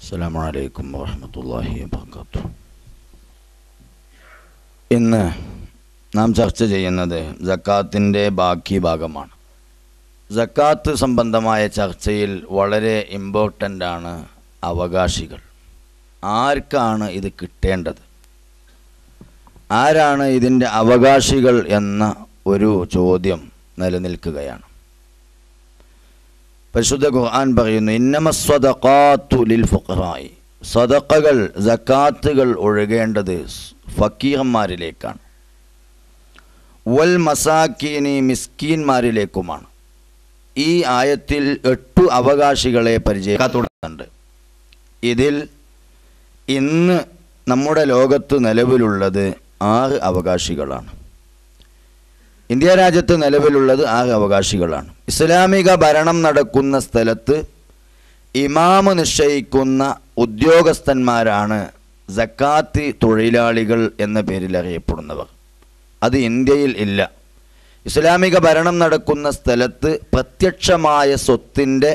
അസ്സാം വലൈക്കും വാഹമത്തല്ലാഹി വാബർക്കാത്തു ഇന്ന് നാം ചർച്ച ചെയ്യുന്നത് ജക്കാത്തിൻ്റെ ബാക്കി ഭാഗമാണ് ജക്കാത്ത് സംബന്ധമായ ചർച്ചയിൽ വളരെ ഇമ്പോർട്ടൻ്റ് ആണ് അവകാശികൾ ആർക്കാണ് ഇത് കിട്ടേണ്ടത് ആരാണ് ഇതിൻ്റെ അവകാശികൾ എന്ന ഒരു ചോദ്യം നിലനിൽക്കുകയാണ് പരിശുദ്ധ ഖുർആൻ പറയുന്നു ഇന്നമസ്വദഖാത്തു ലിൽ ഫുഖറായി സദഖകൾ സക്കാത്തുകൾ ഒഴുകേണ്ടത് ഫക്കീഹന്മാരിലേക്കാണ് വൽ മസാക്കീനി മിസ്കീന്മാരിലേക്കുമാണ് ഈ ആയത്തിൽ എട്ടു അവകാശികളെ പരിചയപ്പെടുന്നുണ്ട് ഇതിൽ ഇന്ന് നമ്മുടെ ലോകത്ത് നിലവിലുള്ളത് ആറ് അവകാശികളാണ് ഇന്ത്യ രാജ്യത്ത് നിലവിലുള്ളത് ആറ് അവകാശികളാണ് ഇസ്ലാമിക ഭരണം നടക്കുന്ന സ്ഥലത്ത് ഇമാമ് നിശ്ചയിക്കുന്ന ഉദ്യോഗസ്ഥന്മാരാണ് സക്കാത്ത് തൊഴിലാളികൾ എന്ന പേരിൽ അറിയപ്പെടുന്നവർ അത് ഇന്ത്യയിൽ ഇല്ല ഇസ്ലാമിക ഭരണം നടക്കുന്ന സ്ഥലത്ത് പ്രത്യക്ഷമായ സ്വത്തിൻ്റെ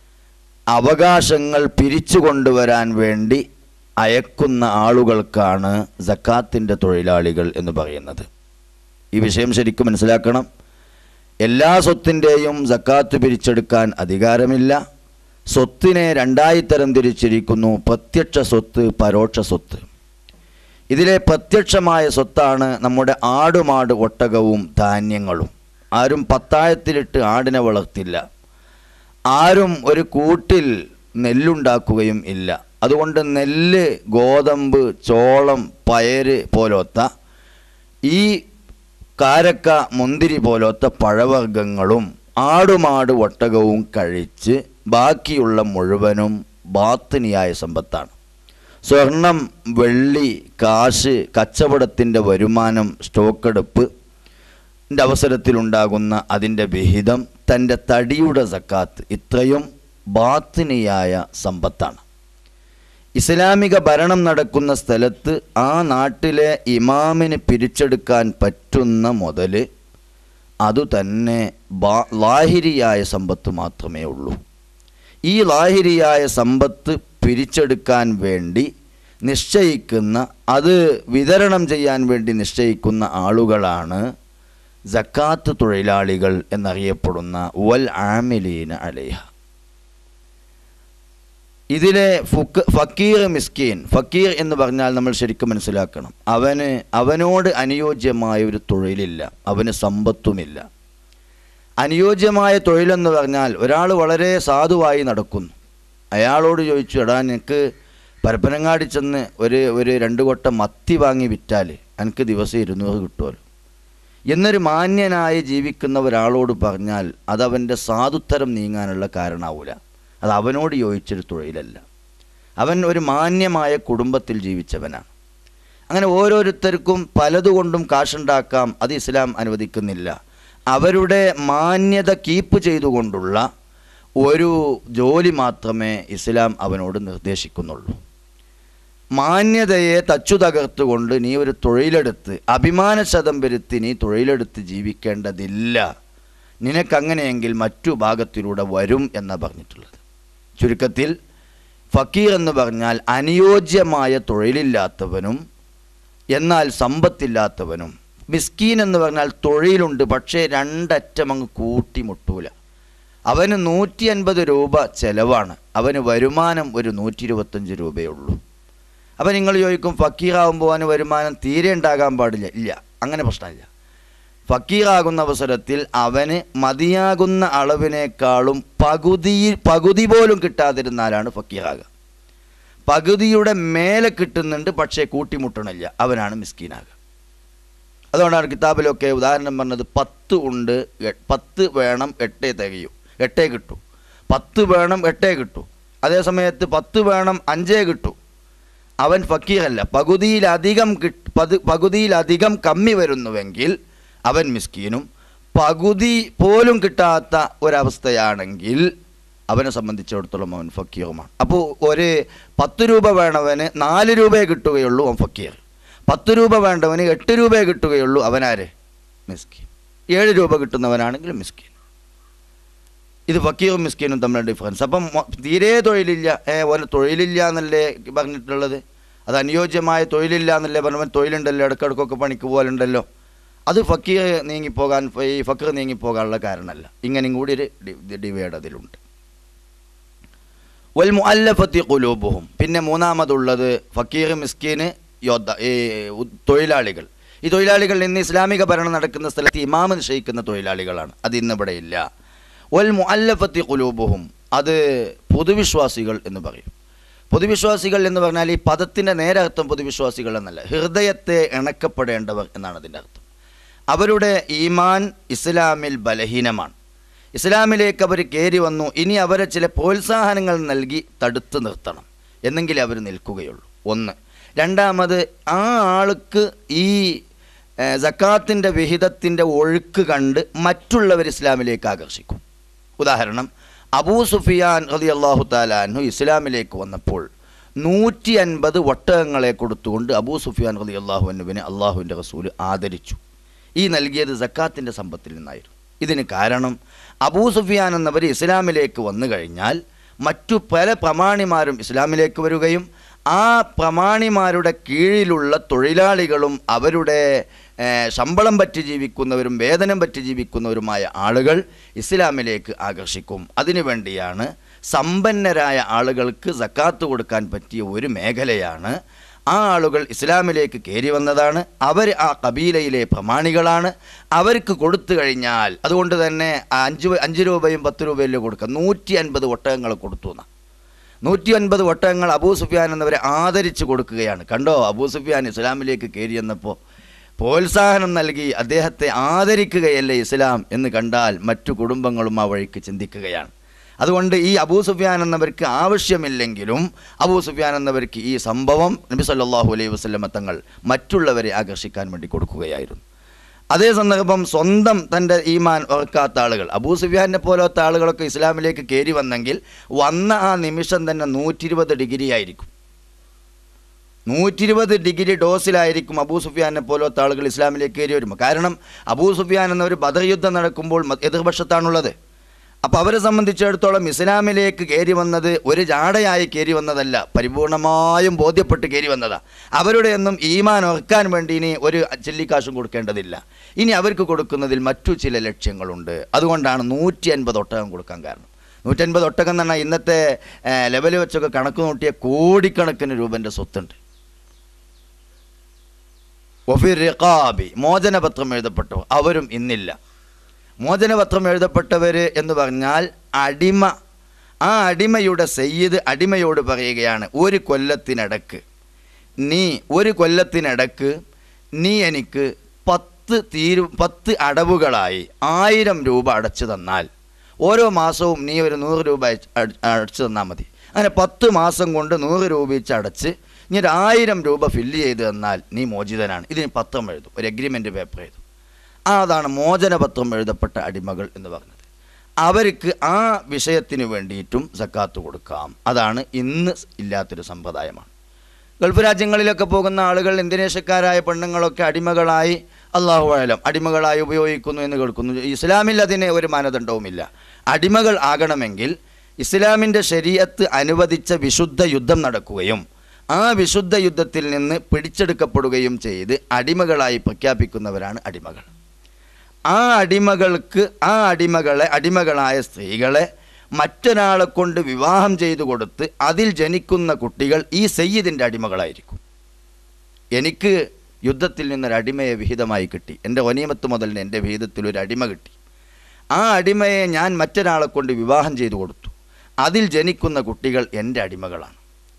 അവകാശങ്ങൾ പിരിച്ചു കൊണ്ടുവരാൻ വേണ്ടി അയക്കുന്ന ആളുകൾക്കാണ് സക്കാത്തിൻ്റെ തൊഴിലാളികൾ എന്ന് പറയുന്നത് ഈ വിഷയം ശരിക്കും മനസ്സിലാക്കണം എല്ലാ സ്വത്തിൻ്റെയും സക്കാത്ത് പിരിച്ചെടുക്കാൻ അധികാരമില്ല സ്വത്തിനെ രണ്ടായി തരം തിരിച്ചിരിക്കുന്നു പ്രത്യക്ഷ സ്വത്ത് പരോക്ഷ സ്വത്ത് ഇതിലെ പ്രത്യക്ഷമായ സ്വത്താണ് നമ്മുടെ ആടുമാട് ഒട്ടകവും ധാന്യങ്ങളും ആരും പത്തായത്തിലിട്ട് ആടിനെ വളർത്തില്ല ആരും ഒരു കൂട്ടിൽ നെല്ലുണ്ടാക്കുകയും ഇല്ല അതുകൊണ്ട് നെല്ല് ഗോതമ്പ് ചോളം പയര് പോലത്തെ ഈ കാരക്ക മുന്തിരി പോലത്തെ പഴവർഗ്ഗങ്ങളും ആടുമാട് ഒട്ടകവും കഴിച്ച് ബാക്കിയുള്ള മുഴുവനും ബാത്തിനിയായ സമ്പത്താണ് സ്വർണം വെള്ളി കാശ് കച്ചവടത്തിൻ്റെ വരുമാനം സ്റ്റോക്കെടുപ്പ് ൻ്റെ അവസരത്തിലുണ്ടാകുന്ന അതിൻ്റെ വിഹിതം തൻ്റെ തടിയുടെ സക്കാത്ത് ഇത്രയും ബാത്തിനിയായ സമ്പത്താണ് ഇസ്ലാമിക ഭരണം നടക്കുന്ന സ്ഥലത്ത് ആ നാട്ടിലെ ഇമാമിന് പിരിച്ചെടുക്കാൻ പറ്റുന്ന മുതൽ അതുതന്നെ ബാ ലാഹിരിയായ സമ്പത്ത് മാത്രമേ ഉള്ളൂ ഈ ലാഹിരിയായ സമ്പത്ത് പിരിച്ചെടുക്കാൻ വേണ്ടി നിശ്ചയിക്കുന്ന അത് വിതരണം ചെയ്യാൻ വേണ്ടി നിശ്ചയിക്കുന്ന ആളുകളാണ് ജക്കാത്ത് തൊഴിലാളികൾ എന്നറിയപ്പെടുന്ന വൽ ആമിലീന അലേഹ ഇതിലെ ഫുക്ക് ഫക്കീർ മിസ്കീൻ ഫക്കീർ എന്ന് പറഞ്ഞാൽ നമ്മൾ ശരിക്കും മനസ്സിലാക്കണം അവന് അവനോട് അനുയോജ്യമായ ഒരു തൊഴിലില്ല അവന് സമ്പത്തുമില്ല അനുയോജ്യമായ തൊഴിലെന്ന് പറഞ്ഞാൽ ഒരാൾ വളരെ സാധുവായി നടക്കുന്നു അയാളോട് ചോദിച്ചു എടാ നിനക്ക് പരപ്പനങ്ങാടി ചെന്ന് ഒരു ഒരു രണ്ട് കൊട്ട മത്തി വാങ്ങി വിറ്റാൽ എനിക്ക് ദിവസം ഇരുന്നൂറ് കിട്ടുമല്ലോ എന്നൊരു മാന്യനായി ജീവിക്കുന്ന ഒരാളോട് പറഞ്ഞാൽ അതവൻ്റെ സാധുത്തരം നീങ്ങാനുള്ള കാരണമാവില്ല അത് അവനോട് യോജിച്ചൊരു തൊഴിലല്ല അവൻ ഒരു മാന്യമായ കുടുംബത്തിൽ ജീവിച്ചവനാണ് അങ്ങനെ ഓരോരുത്തർക്കും പലതുകൊണ്ടും കാശുണ്ടാക്കാം അത് ഇസ്ലാം അനുവദിക്കുന്നില്ല അവരുടെ മാന്യത കീപ്പ് ചെയ്തുകൊണ്ടുള്ള ഒരു ജോലി മാത്രമേ ഇസ്ലാം അവനോട് നിർദ്ദേശിക്കുന്നുള്ളൂ മാന്യതയെ തച്ചു തകർത്തുകൊണ്ട് നീ ഒരു തൊഴിലെടുത്ത് അഭിമാനശതം വരുത്തി നീ തൊഴിലെടുത്ത് ജീവിക്കേണ്ടതില്ല നിനക്കങ്ങനെയെങ്കിൽ മറ്റു ഭാഗത്തിലൂടെ വരും എന്നാണ് പറഞ്ഞിട്ടുള്ളത് ചുരുക്കത്തിൽ ഫക്കീർ എന്ന് പറഞ്ഞാൽ അനുയോജ്യമായ തൊഴിലില്ലാത്തവനും എന്നാൽ സമ്പത്തില്ലാത്തവനും മിസ്കീൻ എന്ന് പറഞ്ഞാൽ തൊഴിലുണ്ട് പക്ഷേ രണ്ടറ്റം അങ്ങ് കൂട്ടിമുട്ടൂല അവന് നൂറ്റി അൻപത് രൂപ ചെലവാണ് അവന് വരുമാനം ഒരു നൂറ്റി ഇരുപത്തഞ്ച് രൂപയേ ഉള്ളൂ അപ്പം നിങ്ങൾ ചോദിക്കും ഫക്കീറാകുമ്പോൾ അവന് വരുമാനം തീരെ ഉണ്ടാകാൻ പാടില്ല ഇല്ല അങ്ങനെ പ്രശ്നമില്ല ഫക്കീറാകുന്ന അവസരത്തിൽ അവന് മതിയാകുന്ന അളവിനേക്കാളും പകുതി പകുതി പോലും കിട്ടാതിരുന്നാലാണ് ഫക്കീറാകുക പകുതിയുടെ മേലെ കിട്ടുന്നുണ്ട് പക്ഷേ കൂട്ടിമുട്ടണില്ല അവനാണ് മിസ്കീനാകുക അതുകൊണ്ടാണ് കിതാബിലൊക്കെ ഉദാഹരണം പറഞ്ഞത് പത്ത് ഉണ്ട് എ- പത്ത് വേണം എട്ടേ തികയൂ എട്ടേ കിട്ടൂ പത്ത് വേണം എട്ടേ കിട്ടൂ അതേ സമയത്ത് പത്ത് വേണം അഞ്ചേ കിട്ടൂ അവൻ ഫക്കീറല്ല പകുതിയിലധികം കിട്ട് പത് പകുതിയിലധികം കമ്മി വരുന്നുവെങ്കിൽ അവൻ മിസ്കീനും പകുതി പോലും കിട്ടാത്ത ഒരവസ്ഥയാണെങ്കിൽ അവനെ സംബന്ധിച്ചിടത്തോളം അവൻ ഫക്കീറുമാണ് അപ്പോൾ ഒരു പത്ത് രൂപ വേണവന് നാല് രൂപയെ കിട്ടുകയുള്ളൂ അവൻ ഫക്കീർ പത്ത് രൂപ വേണ്ടവന് എട്ട് രൂപയെ കിട്ടുകയുള്ളൂ അവനാര് മിസ്കീൻ ഏഴ് രൂപ കിട്ടുന്നവനാണെങ്കിൽ മിസ്കീൻ ഇത് ഫക്കീറും മിസ്കീനും തമ്മിലുള്ള ഡിഫറൻസ് അപ്പം മൊ- തീരെ തൊഴിലില്ല ഏ ഓന് തൊഴിലില്ല എന്നല്ലേ പറഞ്ഞിട്ടുള്ളത് അത് അനുയോജ്യമായ തൊഴിലില്ല എന്നല്ലേ പറഞ്ഞവൻ തൊഴിലുണ്ടല്ലോ ഇടക്കിടക്കൊക്കെ പണിക്ക് പോകലുണ്ടല്ലോ അത് ഫക്കീർ നീങ്ങിപ്പോകാൻ ഈ ഫക്കീർ നീങ്ങിപ്പോകാനുള്ള കാരണമല്ല ഇങ്ങനെയും കൂടി ഒരു ഡി- ഡിവൈഡ് അതിലുണ്ട് വൽ മുഅല്ലഫത്തി ഖുലൂബുഹും പിന്നെ മൂന്നാമതുള്ളത് ഫക്കീർ മിസ്കീന് യോദ്ധ ഈ ഉ- തൊഴിലാളികൾ ഈ തൊഴിലാളികൾ ഇന്ന് ഇസ്ലാമിക ഭരണം നടക്കുന്ന സ്ഥലത്ത് ഇമാമ് നിശ്ചയിക്കുന്ന തൊഴിലാളികളാണ് അത് ഇന്നിവിടെ ഇല്ല വൽ മുഅല്ലഫത്തി ഖുലൂബുഹും അത് പൊതുവിശ്വാസികൾ എന്ന് പറയും പൊതുവിശ്വാസികൾ എന്ന് പറഞ്ഞാൽ ഈ പദത്തിൻ്റെ നേരെ അർത്ഥം പൊതുവിശ്വാസികൾ എന്നല്ല ഹൃദയത്തെ ഇണക്കപ്പെടേണ്ടവർ എന്നാണ് അതിൻ്റെ അർത്ഥം അവരുടെ ഈമാൻ ഇസ്ലാമിൽ ബലഹീനമാണ് ഇസ്ലാമിലേക്ക് അവർ കയറി വന്നു ഇനി അവരെ ചില പ്രോത്സാഹനങ്ങൾ നൽകി തടുത്തു നിർത്തണം എന്നെങ്കിലേ അവർ നിൽക്കുകയുള്ളൂ ഒന്ന് രണ്ടാമത് ആ ആൾക്ക് ഈ ജക്കാത്തിൻ്റെ വിഹിതത്തിൻ്റെ ഒഴുക്ക് കണ്ട് മറ്റുള്ളവർ ഇസ്ലാമിലേക്ക് ആകർഷിക്കും ഉദാഹരണം അബൂ സുഫിയാൻ റതി അള്ളാഹു താലാൻഹു ഇസ്ലാമിലേക്ക് വന്നപ്പോൾ നൂറ്റി അൻപത് ഒട്ടകങ്ങളെ കൊടുത്തുകൊണ്ട് അബൂ സുഫിയാൻ റതി അള്ളാഹുവിനുവിനെ അള്ളാഹുവിൻ്റെ റസൂല് ആദരിച്ചു ഈ നൽകിയത് സക്കാത്തിൻ്റെ സമ്പത്തിൽ നിന്നായിരുന്നു ഇതിന് കാരണം അബൂ സുഫിയാൻ എന്നവർ ഇസ്ലാമിലേക്ക് വന്നു കഴിഞ്ഞാൽ മറ്റു പല പ്രമാണിമാരും ഇസ്ലാമിലേക്ക് വരികയും ആ പ്രമാണിമാരുടെ കീഴിലുള്ള തൊഴിലാളികളും അവരുടെ ഏഹ്, ശമ്പളം പറ്റി ജീവിക്കുന്നവരും വേതനം പറ്റി ജീവിക്കുന്നവരുമായ ആളുകൾ ഇസ്ലാമിലേക്ക് ആകർഷിക്കും അതിനുവേണ്ടിയാണ് സമ്പന്നരായ ആളുകൾക്ക് സക്കാത്ത് കൊടുക്കാൻ പറ്റിയ ഒരു മേഖലയാണ് ആ ആളുകൾ ഇസ്ലാമിലേക്ക് കയറി വന്നതാണ് അവർ ആ കബീലയിലെ പ്രമാണികളാണ് അവർക്ക് കൊടുത്തു കഴിഞ്ഞാൽ അതുകൊണ്ട് തന്നെ ആ അഞ്ച് അഞ്ച് രൂപയും പത്ത് രൂപയിലും കൊടുക്കുക നൂറ്റി അൻപത് ഒട്ടകങ്ങൾ കൊടുത്തു എന്നാ നൂറ്റി അൻപത് ഒട്ടകങ്ങൾ അബൂ സുഫിയാൻ എന്നവരെ ആദരിച്ചു കൊടുക്കുകയാണ് കണ്ടോ അബൂ സുഫിയാൻ ഇസ്ലാമിലേക്ക് കയറി എന്നപ്പോൾ പ്രോത്സാഹനം നൽകി അദ്ദേഹത്തെ ആദരിക്കുകയല്ലേ ഇസ്ലാം എന്ന് കണ്ടാൽ മറ്റു കുടുംബങ്ങളും ആ വഴിക്ക് ചിന്തിക്കുകയാണ് അതുകൊണ്ട് ഈ അബൂ സുഫിയാൻ എന്നവർക്ക് ആവശ്യമില്ലെങ്കിലും അബൂ സുഫിയാൻ എന്നവർക്ക് ഈ സംഭവം നബി സല്ലല്ലാഹു അലൈഹി വസല്ലമ തങ്ങൾ മറ്റുള്ളവരെ ആകർഷിക്കാൻ വേണ്ടി കൊടുക്കുകയായിരുന്നു അതേ സന്ദർഭം സ്വന്തം തൻ്റെ ഈമാൻ ഓർക്കാത്ത ആളുകൾ അബൂ സുഫിയാനെ പോലത്തെ ആളുകളൊക്കെ ഇസ്ലാമിലേക്ക് കയറി വന്നെങ്കിൽ വന്ന ആ നിമിഷം തന്നെ നൂറ്റി ഇരുപത് ഡിഗ്രി ആയിരിക്കും നൂറ്റി ഇരുപത് ഡിഗ്രി ഡോസിലായിരിക്കും അബൂ സുഫിയാനെ പോലത്തെ ആളുകൾ ഇസ്ലാമിലേക്ക് കയറി വരുമ്പോൾ കാരണം അബൂ സുഫിയാൻ എന്ന ഒരു ബദർ യുദ്ധം നടക്കുമ്പോൾ മ- എതിർപക്ഷത്താണുള്ളത് അപ്പോൾ അവരെ സംബന്ധിച്ചിടത്തോളം ഇസ്ലാമിലേക്ക് കയറി വന്നത് ഒരു ജാടയായി കയറി വന്നതല്ല പരിപൂർണമായും ബോധ്യപ്പെട്ട് കയറി വന്നതാ അവരുടെ ഒന്നും ഈമാൻ ഓർക്കാൻ വേണ്ടി ഇനി ഒരു ചില്ലിക്കാശും കൊടുക്കേണ്ടതില്ല ഇനി അവർക്ക് കൊടുക്കുന്നതിൽ മറ്റു ചില ലക്ഷ്യങ്ങളുണ്ട് അതുകൊണ്ടാണ് നൂറ്റി അൻപത് ഒട്ടകം കൊടുക്കാൻ കാരണം നൂറ്റൻപത് ഒട്ടകം എന്ന് പറഞ്ഞാൽ ഇന്നത്തെ ലെവൽ വെച്ചൊക്കെ കണക്ക് നോട്ടിയ കോടിക്കണക്കിന് രൂപൻ്റെ സ്വത്തുണ്ട് ഒഫിർ റിഖാബി മോചനപത്രം എഴുതപ്പെട്ടു അവരും ഇന്നില്ല മോചനപത്രം എഴുതപ്പെട്ടവർ എന്ന് പറഞ്ഞാൽ അടിമ ആ അടിമയുടെ സയ്യിദ് അടിമയോട് പറയുകയാണ് ഒരു കൊല്ലത്തിനിടക്ക് നീ ഒരു കൊല്ലത്തിനിടക്ക് നീ എനിക്ക് പത്ത് തീരു പത്ത് അടവുകളായി ആയിരം രൂപ അടച്ചു തന്നാൽ ഓരോ മാസവും നീ ഒരു നൂറ് രൂപ അയച്ച് അട- അടച്ചു തന്നാൽ മതി അങ്ങനെ പത്ത് മാസം കൊണ്ട് നൂറ് രൂപ വെച്ച് അടച്ച് ഇനി ഒരു ആയിരം രൂപ ഫില്ല് ചെയ്ത് തന്നാൽ നീ മോചിതനാണ് ഇതിന് പത്രം എഴുതും ഒരു എഗ്രിമെൻ്റ് പേപ്പർ എഴുതും ആ അതാണ് മോചനപത്രം എഴുതപ്പെട്ട അടിമകൾ എന്ന് പറഞ്ഞത് അവർക്ക് ആ വിഷയത്തിന് വേണ്ടിയിട്ടും സക്കാത്ത് കൊടുക്കാം അതാണ് ഇന്ന് ഇല്ലാത്തൊരു സമ്പ്രദായമാണ് ഗൾഫ് രാജ്യങ്ങളിലൊക്കെ പോകുന്ന ആളുകൾ ഇന്തോനേഷ്യക്കാരായ പെണ്ണുങ്ങളൊക്കെ അടിമകളായി അള്ളാഹു ആയാലും അടിമകളായി ഉപയോഗിക്കുന്നു എന്ന് കേൾക്കുന്നു ഇസ്ലാമിൽ അതിന് ഒരു മാനദണ്ഡവുമില്ല അടിമകൾ ആകണമെങ്കിൽ ഇസ്ലാമിൻ്റെ ശരീഅത്ത് അനുവദിച്ച വിശുദ്ധ യുദ്ധം നടക്കുകയും ആ വിശുദ്ധ യുദ്ധത്തിൽ നിന്ന് പിടിച്ചെടുക്കപ്പെടുകയും ചെയ്ത് അടിമകളായി പ്രഖ്യാപിക്കുന്നവരാണ് അടിമകൾ ആ അടിമകൾക്ക് ആ അടിമകളെ അടിമകളായ സ്ത്രീകളെ മറ്റൊരാളെ കൊണ്ട് വിവാഹം ചെയ്തു കൊടുത്ത് അതിൽ ജനിക്കുന്ന കുട്ടികൾ ഈ സയ്യിദിൻ്റെ അടിമകളായിരിക്കും എനിക്ക് യുദ്ധത്തിൽ നിന്നൊരു അടിമയെ വിഹിതമായി കിട്ടി എൻ്റെ ഒനിയമത്ത് മുതലിന് എൻ്റെ വിഹിതത്തിൽ ഒരു അടിമ കിട്ടി ആ അടിമയെ ഞാൻ മറ്റൊരാളെ കൊണ്ട് വിവാഹം ചെയ്തു കൊടുത്തു അതിൽ ജനിക്കുന്ന കുട്ടികൾ എൻ്റെ അടിമകളാണ്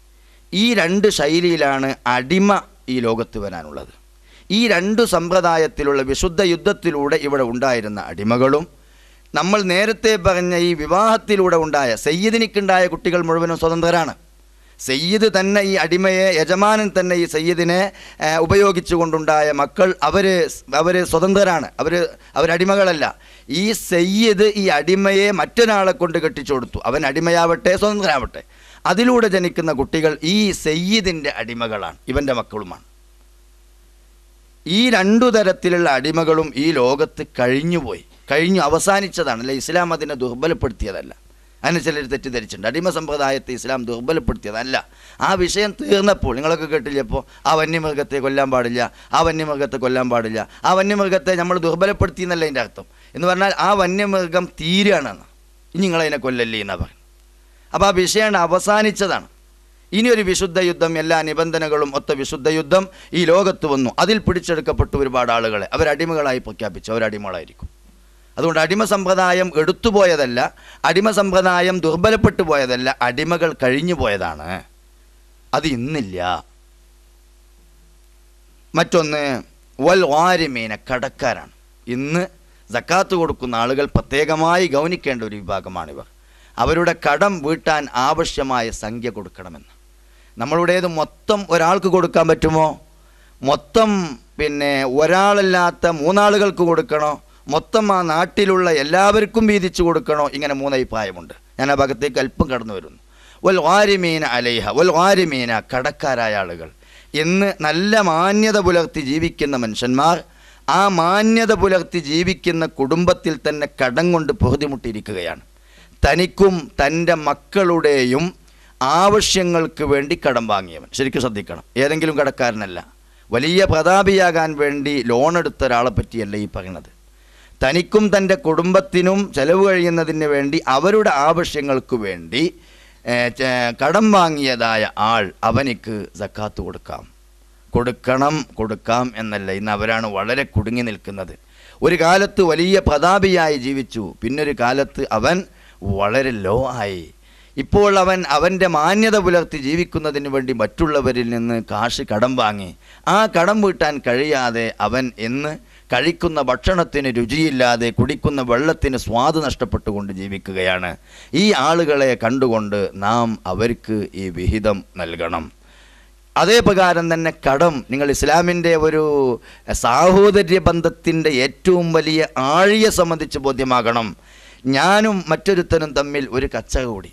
ഈ രണ്ട് ശൈലിയിലാണ് അടിമ ഈ ലോകത്ത് വരാനുള്ളത് ഈ രണ്ട് സമ്പ്രദായത്തിലുള്ള വിശുദ്ധ യുദ്ധത്തിലൂടെ ഇവിടെ ഉണ്ടായിരുന്ന അടിമകളും നമ്മൾ നേരത്തെ പറഞ്ഞ ഈ വിവാഹത്തിലൂടെ ഉണ്ടായ സയ്യിദിനിക്കുണ്ടായ കുട്ടികൾ മുഴുവനും സ്വതന്ത്രരാണ് സയ്യിദ് തന്നെ ഈ അടിമയെ യജമാനൻ തന്നെ ഈ സയ്യിദിനെ ഏഹ്, ഉപയോഗിച്ചുകൊണ്ടുണ്ടായ മക്കൾ അവർ അവർ സ്വതന്ത്രരാണ് അവർ അവരടിമകളല്ല ഈ സയ്യിദ് ഈ അടിമയെ മറ്റൊരാളെ കൊണ്ട് കെട്ടിച്ചു കൊടുത്തു അവൻ അടിമയാവട്ടെ സ്വതന്ത്രനാവട്ടെ അതിലൂടെ ജനിക്കുന്ന കുട്ടികൾ ഈ സയ്യിദിൻ്റെ അടിമകളാണ് ഇവൻ്റെ മക്കളുമാണ് ഈ രണ്ടു തരത്തിലുള്ള അടിമകളും ഈ ലോകത്ത് കഴിഞ്ഞുപോയി കഴിഞ്ഞു അവസാനിച്ചതാണ് അല്ലെ ഇസ്ലാം അതിനെ ദുർബലപ്പെടുത്തിയതല്ല അതിന് ചിലർ തെറ്റിദ്ധരിച്ചിട്ടുണ്ട് അടിമ സമ്പ്രദായത്തെ ഇസ്ലാം ദുർബലപ്പെടുത്തിയതല്ല ആ വിഷയം തീർന്നപ്പോൾ നിങ്ങളൊക്കെ കേട്ടില്ലേ ഇപ്പോൾ ആ വന്യമൃഗത്തെ കൊല്ലാൻ പാടില്ല ആ വന്യമൃഗത്തെ കൊല്ലാൻ പാടില്ല ആ വന്യമൃഗത്തെ നമ്മൾ ദുർബലപ്പെടുത്തി എന്നല്ല അതിൻ്റെ അർത്ഥം എന്ന് പറഞ്ഞാൽ ആ വന്യമൃഗം തീരുകയാണെന്ന് ഇനി നിങ്ങളതിനെ കൊല്ലല്ലേ എന്നാണ് പറയുന്നത് അപ്പോൾ ആ വിഷയം അവസാനിച്ചതാണ് ഇനി ഒരു വിശുദ്ധ യുദ്ധം എല്ലാ നിബന്ധനകളും ഒത്ത വിശുദ്ധ യുദ്ധം ഈ ലോകത്ത് വന്നു അതിൽ പിടിച്ചെടുക്കപ്പെട്ട ഒരുപാട് ആളുകളെ അവരടിമകളായി പ്രഖ്യാപിച്ചു അവരടിമകളായിരിക്കും അതുകൊണ്ട് അടിമ സമ്പ്രദായം എടുത്തുപോയതല്ല അടിമ സമ്പ്രദായം ദുർബലപ്പെട്ടു പോയതല്ല അടിമകൾ കഴിഞ്ഞു പോയതാണ് അത് ഇന്നില്ല മറ്റൊന്ന് വൽ വാരിമീന കടക്കാരാണ് ഇന്ന് സക്കാത്ത് കൊടുക്കുന്ന ആളുകൾ പ്രത്യേകമായി ഗൗനിക്കേണ്ട ഒരു വിഭാഗമാണിവർ അവരുടെ കടം വീട്ടാൻ ആവശ്യമായ സംഖ്യ കൊടുക്കണമെന്ന് നമ്മളുടേത് മൊത്തം ഒരാൾക്ക് കൊടുക്കാൻ പറ്റുമോ മൊത്തം പിന്നെ ഒരാളല്ലാത്ത മൂന്നാളുകൾക്ക് കൊടുക്കണോ മൊത്തം ആ നാട്ടിലുള്ള എല്ലാവർക്കും വീതിച്ചു കൊടുക്കണോ ഇങ്ങനെ മൂന്ന് അഭിപ്രായമുണ്ട് ഞാൻ ആ ഭാഗത്തേക്ക് അല്പം കടന്നു വരുന്നു വൽ വാരിമീന അലൈഹ വൽ വാരിമീന കടക്കാരായ ആളുകൾ ഇന്ന് നല്ല മാന്യത പുലർത്തി ജീവിക്കുന്ന മനുഷ്യന്മാർ ആ മാന്യത പുലർത്തി ജീവിക്കുന്ന കുടുംബത്തിൽ തന്നെ കടം കൊണ്ട് പൊറുതിമുട്ടിയിരിക്കുകയാണ് തനിക്കും തൻ്റെ മക്കളുടെയും ആവശ്യങ്ങൾക്ക് വേണ്ടി കടം വാങ്ങിയവൻ ശരിക്കും ശ്രദ്ധിക്കണം ഏതെങ്കിലും കടക്കാരനല്ല വലിയ പ്രതാപിയാകാൻ വേണ്ടി ലോൺ എടുത്ത ഒരാളെ പറ്റിയല്ല ഈ പറയുന്നത് തനിക്കും തൻ്റെ കുടുംബത്തിനും ചെലവ് കഴിയുന്നതിന് വേണ്ടി അവരുടെ ആവശ്യങ്ങൾക്ക് വേണ്ടി ഏ, ചെ- കടം വാങ്ങിയതായ ആൾ അവനിക്ക് സക്കാത്ത് കൊടുക്കാം കൊടുക്കണം കൊടുക്കാം എന്നല്ല ഇന്ന് അവരാണ് വളരെ കുടുങ്ങി നിൽക്കുന്നത് ഒരു കാലത്ത് വലിയ പ്രതാപിയായി ജീവിച്ചു പിന്നൊരു കാലത്ത് അവൻ വളരെ ലോ ആയി ഇപ്പോൾ അവൻ അവൻ്റെ മാന്യത പുലർത്തി ജീവിക്കുന്നതിന് വേണ്ടി മറ്റുള്ളവരിൽ നിന്ന് കാശ് കടം വാങ്ങി ആ കടം വീട്ടാൻ കഴിയാതെ അവൻ എന്ന് കഴിക്കുന്ന ഭക്ഷണത്തിന് രുചിയില്ലാതെ കുടിക്കുന്ന വെള്ളത്തിന് സ്വാദ് നഷ്ടപ്പെട്ടുകൊണ്ട് ജീവിക്കുകയാണ് ഈ ആളുകളെ കണ്ടുകൊണ്ട് നാം അവർക്ക് ഈ വിഹിതം നൽകണം അതേ പ്രകാരം തന്നെ കടം നിങ്ങൾ ഇസ്ലാമിൻ്റെ ഒരു സാഹോദര്യ ബന്ധത്തിൻ്റെ ഏറ്റവും വലിയ ആഴിയെ സംബന്ധിച്ച് ബോധ്യമാകണം ഞാനും മറ്റൊരുത്തനും തമ്മിൽ ഒരു കച്ച കൂടി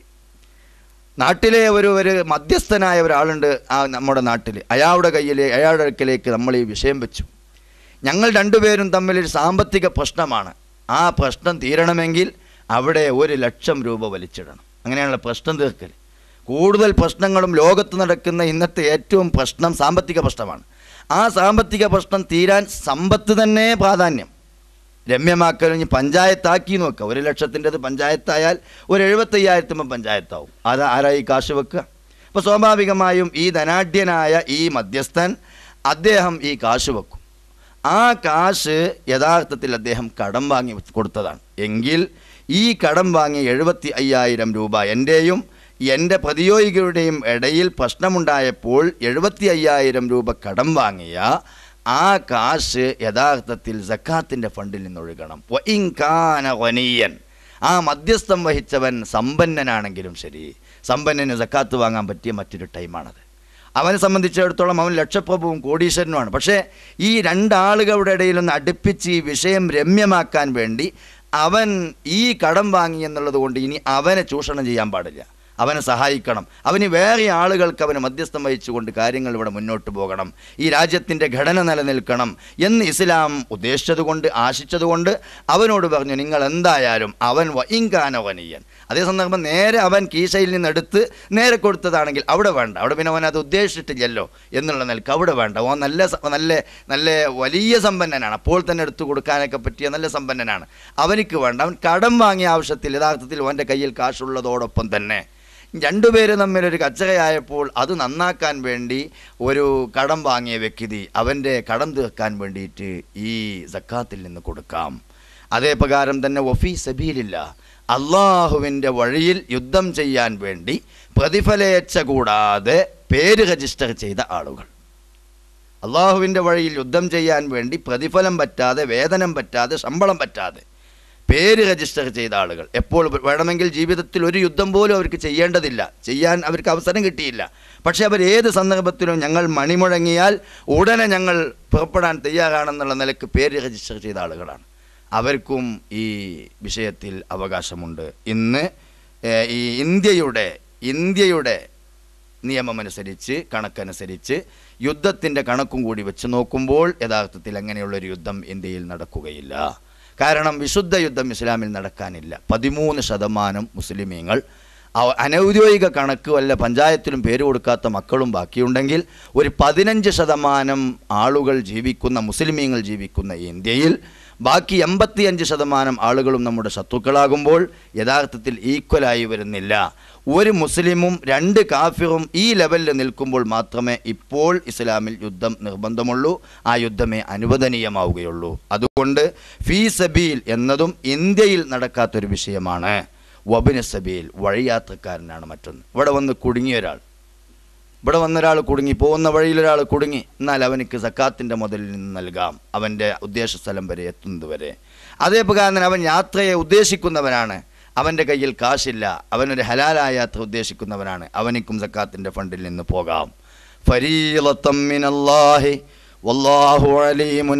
നാട്ടിലെ ഒരു ഒരു മധ്യസ്ഥനായ ഒരാളുണ്ട് ആ നമ്മുടെ നാട്ടിൽ അയാളുടെ കയ്യിൽ അയാളുടെ അടുക്കലേക്ക് നമ്മൾ ഈ വിഷയം വെച്ചു ഞങ്ങൾ രണ്ടുപേരും തമ്മിൽ ഒരു സാമ്പത്തിക പ്രശ്നമാണ് ആ പ്രശ്നം തീരണമെങ്കിൽ അവിടെ ഒരു ലക്ഷം രൂപ വലിച്ചിടണം അങ്ങനെയാണല്ലോ പ്രശ്നം തീർക്കൽ കൂടുതൽ പ്രശ്നങ്ങളും ലോകത്ത് നടക്കുന്ന ഇന്നത്തെ ഏറ്റവും പ്രശ്നം സാമ്പത്തിക പ്രശ്നമാണ് ആ സാമ്പത്തിക പ്രശ്നം തീരാൻ സമ്പത്ത് തന്നെ പ്രാധാന്യം രമ്യമാക്കൽ ഇനി പഞ്ചായത്താക്കി നോക്കുക ഒരു ലക്ഷത്തിൻ്റെത് പഞ്ചായത്തായാൽ ഒരു എഴുപത്തയ്യായിരത്തുമ്പോൾ പഞ്ചായത്താവും അത് ആരായി കാശ് വെക്കുക അപ്പോൾ സ്വാഭാവികമായും ഈ ധനാഢ്യനായ ഈ മധ്യസ്ഥൻ അദ്ദേഹം ഈ കാശ് വെക്കും ആ കാശ് യഥാർത്ഥത്തിൽ അദ്ദേഹം കടം വാങ്ങി കൊടുത്തതാണ് എങ്കിൽ ഈ കടം വാങ്ങിയ എഴുപത്തി അയ്യായിരം രൂപ എൻ്റെയും എൻ്റെ പ്രതിയോഗികളുടെയും ഇടയിൽ പ്രശ്നമുണ്ടായപ്പോൾ എഴുപത്തി അയ്യായിരം രൂപ കടം വാങ്ങിയ ആ കാശ് യഥാർത്ഥത്തിൽ സക്കാത്തിൻ്റെ ഫണ്ടിൽ നിന്നൊഴുകണം വ ഇൻ കാന ഗനിയൻ. ആ മധ്യസ്ഥം വഹിച്ചവൻ സമ്പന്നനാണെങ്കിലും ശരി സമ്പന്നന് സക്കാത്ത് വാങ്ങാൻ പറ്റിയ മറ്റൊരു ടൈമാണത് അവനെ സംബന്ധിച്ചിടത്തോളം അവൻ ലക്ഷപ്രഭുവും കോടീശ്വരനുമാണ് പക്ഷേ ഈ രണ്ടാളുകളുടെ ഇടയിലൊന്ന് അടുപ്പിച്ച് ഈ വിഷയം രമ്യമാക്കാൻ വേണ്ടി അവൻ ഈ കടം വാങ്ങി എന്നുള്ളത് കൊണ്ട് ഇനി അവനെ ചൂഷണം ചെയ്യാൻ പാടില്ല അവനെ സഹായിക്കണം അവന് വേറെ ആളുകൾക്ക് അവന് മധ്യസ്ഥം വഹിച്ചുകൊണ്ട് കാര്യങ്ങൾ ഇവിടെ മുന്നോട്ട് പോകണം ഈ രാജ്യത്തിൻ്റെ ഘടന നിലനിൽക്കണം എന്ന് ഇസ്ലാം ഉദ്ദേശിച്ചതുകൊണ്ട് ആശിച്ചതുകൊണ്ട് അവനോട് പറഞ്ഞു നിങ്ങൾ എന്തായാലും അവൻ വൈങ്കാനവനീയൻ അതേ സന്ദർഭം നേരെ അവൻ കീശയിൽ നിന്ന് എടുത്ത് നേരെ കൊടുത്തതാണെങ്കിൽ അവിടെ വേണ്ട അവിടെ പിന്നെ അവൻ അത് ഉദ്ദേശിച്ചിട്ടില്ലല്ലോ എന്നുള്ള നിലക്ക് അവിടെ വേണ്ട ഓൻ നല്ല സ- നല്ല നല്ല വലിയ സമ്പന്നനാണ് അപ്പോൾ തന്നെ എടുത്തു കൊടുക്കാനൊക്കെ പറ്റിയ നല്ല സമ്പന്നനാണ് അവനിക്ക് വേണ്ട അവൻ കടം വാങ്ങിയ ആവശ്യത്തിൽ യഥാർത്ഥത്തിൽ അവൻ്റെ കയ്യിൽ കാശുള്ളതോടൊപ്പം തന്നെ രണ്ടുപേര് തമ്മിൽ ഒരു കച്ചകയായപ്പോൾ അത് നന്നാക്കാൻ വേണ്ടി ഒരു കടം വാങ്ങിയ വ്യക്തി അവൻ്റെ കടം തീർക്കാൻ വേണ്ടിയിട്ട് ഈ സക്കാത്തിൽ നിന്ന് കൊടുക്കാം അതേ പ്രകാരം തന്നെ വഫീ സബീലില്ല അള്ളാഹുവിൻ്റെ വഴിയിൽ യുദ്ധം ചെയ്യാൻ വേണ്ടി പ്രതിഫലേച്ഛ കൂടാതെ പേര് രജിസ്റ്റർ ചെയ്ത ആളുകൾ അള്ളാഹുവിൻ്റെ വഴിയിൽ യുദ്ധം ചെയ്യാൻ വേണ്ടി പ്രതിഫലം പറ്റാതെ വേതനം പറ്റാതെ ശമ്പളം പറ്റാതെ പേര് രജിസ്റ്റർ ചെയ്ത ആളുകൾ എപ്പോൾ വേണമെങ്കിൽ ജീവിതത്തിൽ ഒരു യുദ്ധം പോലും അവർക്ക് ചെയ്യേണ്ടതില്ല ചെയ്യാൻ അവർക്ക് അവസരം കിട്ടിയില്ല പക്ഷേ അവർ ഏത് സന്ദർഭത്തിലും ഞങ്ങൾ മണിമുഴങ്ങിയാൽ ഉടനെ ഞങ്ങൾ പുറപ്പെടാൻ തയ്യാറാണെന്നുള്ള നിലക്ക് പേര് രജിസ്റ്റർ ചെയ്ത ആളുകളാണ് അവർക്കും ഈ വിഷയത്തിൽ അവകാശമുണ്ട് ഇന്ന് ഏഹ്, ഈ ഇന്ത്യയുടെ ഇന്ത്യയുടെ നിയമമനുസരിച്ച് കണക്കനുസരിച്ച് യുദ്ധത്തിൻ്റെ കണക്കും കൂടി വെച്ച് നോക്കുമ്പോൾ യഥാർത്ഥത്തിൽ അങ്ങനെയുള്ളൊരു യുദ്ധം ഇന്ത്യയിൽ നടക്കുകയില്ല കാരണം വിശുദ്ധ യുദ്ധം ഇസ്ലാമിൽ നടക്കാനില്ല പതിമൂന്ന് ശതമാനം മുസ്ലിമീങ്ങൾ അവ- അനൗദ്യോഗിക കണക്ക് വല്ല പഞ്ചായത്തിലും പേര് കൊടുക്കാത്ത മക്കളും ബാക്കിയുണ്ടെങ്കിൽ ഒരു പതിനഞ്ച് ശതമാനം ആളുകൾ ജീവിക്കുന്ന മുസ്ലിമീങ്ങൾ ജീവിക്കുന്ന ഇന്ത്യയിൽ ബാക്കി എൺപത്തിയഞ്ച് ശതമാനം ആളുകളും നമ്മുടെ ശത്രുക്കളാകുമ്പോൾ യഥാർത്ഥത്തിൽ ഈക്വലായി വരുന്നില്ല ഒരു മുസ്ലിമും രണ്ട് കാഫിറും ഈ ലെവലിൽ നിൽക്കുമ്പോൾ മാത്രമേ ഇപ്പോൾ ഇസ്ലാമിൽ യുദ്ധം നിർബന്ധമുള്ളൂ ആ യുദ്ധമേ അനുവദനീയമാവുകയുള്ളൂ അതുകൊണ്ട് ഫീ സബീൽ എന്നതും ഇന്ത്യയിൽ നടക്കാത്തൊരു വിഷയമാണ് വബിന് സബീൽ വഴിയാത്രക്കാരനാണ് മറ്റൊന്ന് ഇവിടെ വന്ന് കുടുങ്ങിയ ഒരാൾ ഇവിടെ വന്നൊരാൾ കുടുങ്ങി പോകുന്ന വഴിയിൽ ഒരാൾ കുടുങ്ങി എന്നാൽ അവനിക്ക് സക്കാത്തിൻ്റെ മുതലിൽ നിന്ന് നൽകാം അവൻ്റെ ഉദ്ദേശ സ്ഥലം വരെ എത്തുന്നത് വരെ അതേ പ്രകാരം അവൻ യാത്രയെ ഉദ്ദേശിക്കുന്നവനാണ് അവൻ്റെ കയ്യിൽ കാശില്ല അവനൊരു ഹലാലായ യാത്ര ഉദ്ദേശിക്കുന്നവനാണ് അവനിക്കും സക്കാത്തിൻ്റെ ഫണ്ടിൽ നിന്ന് പോകാം ഫരീലത്തം മിനല്ലാഹി വല്ലാഹു അലീമുൻ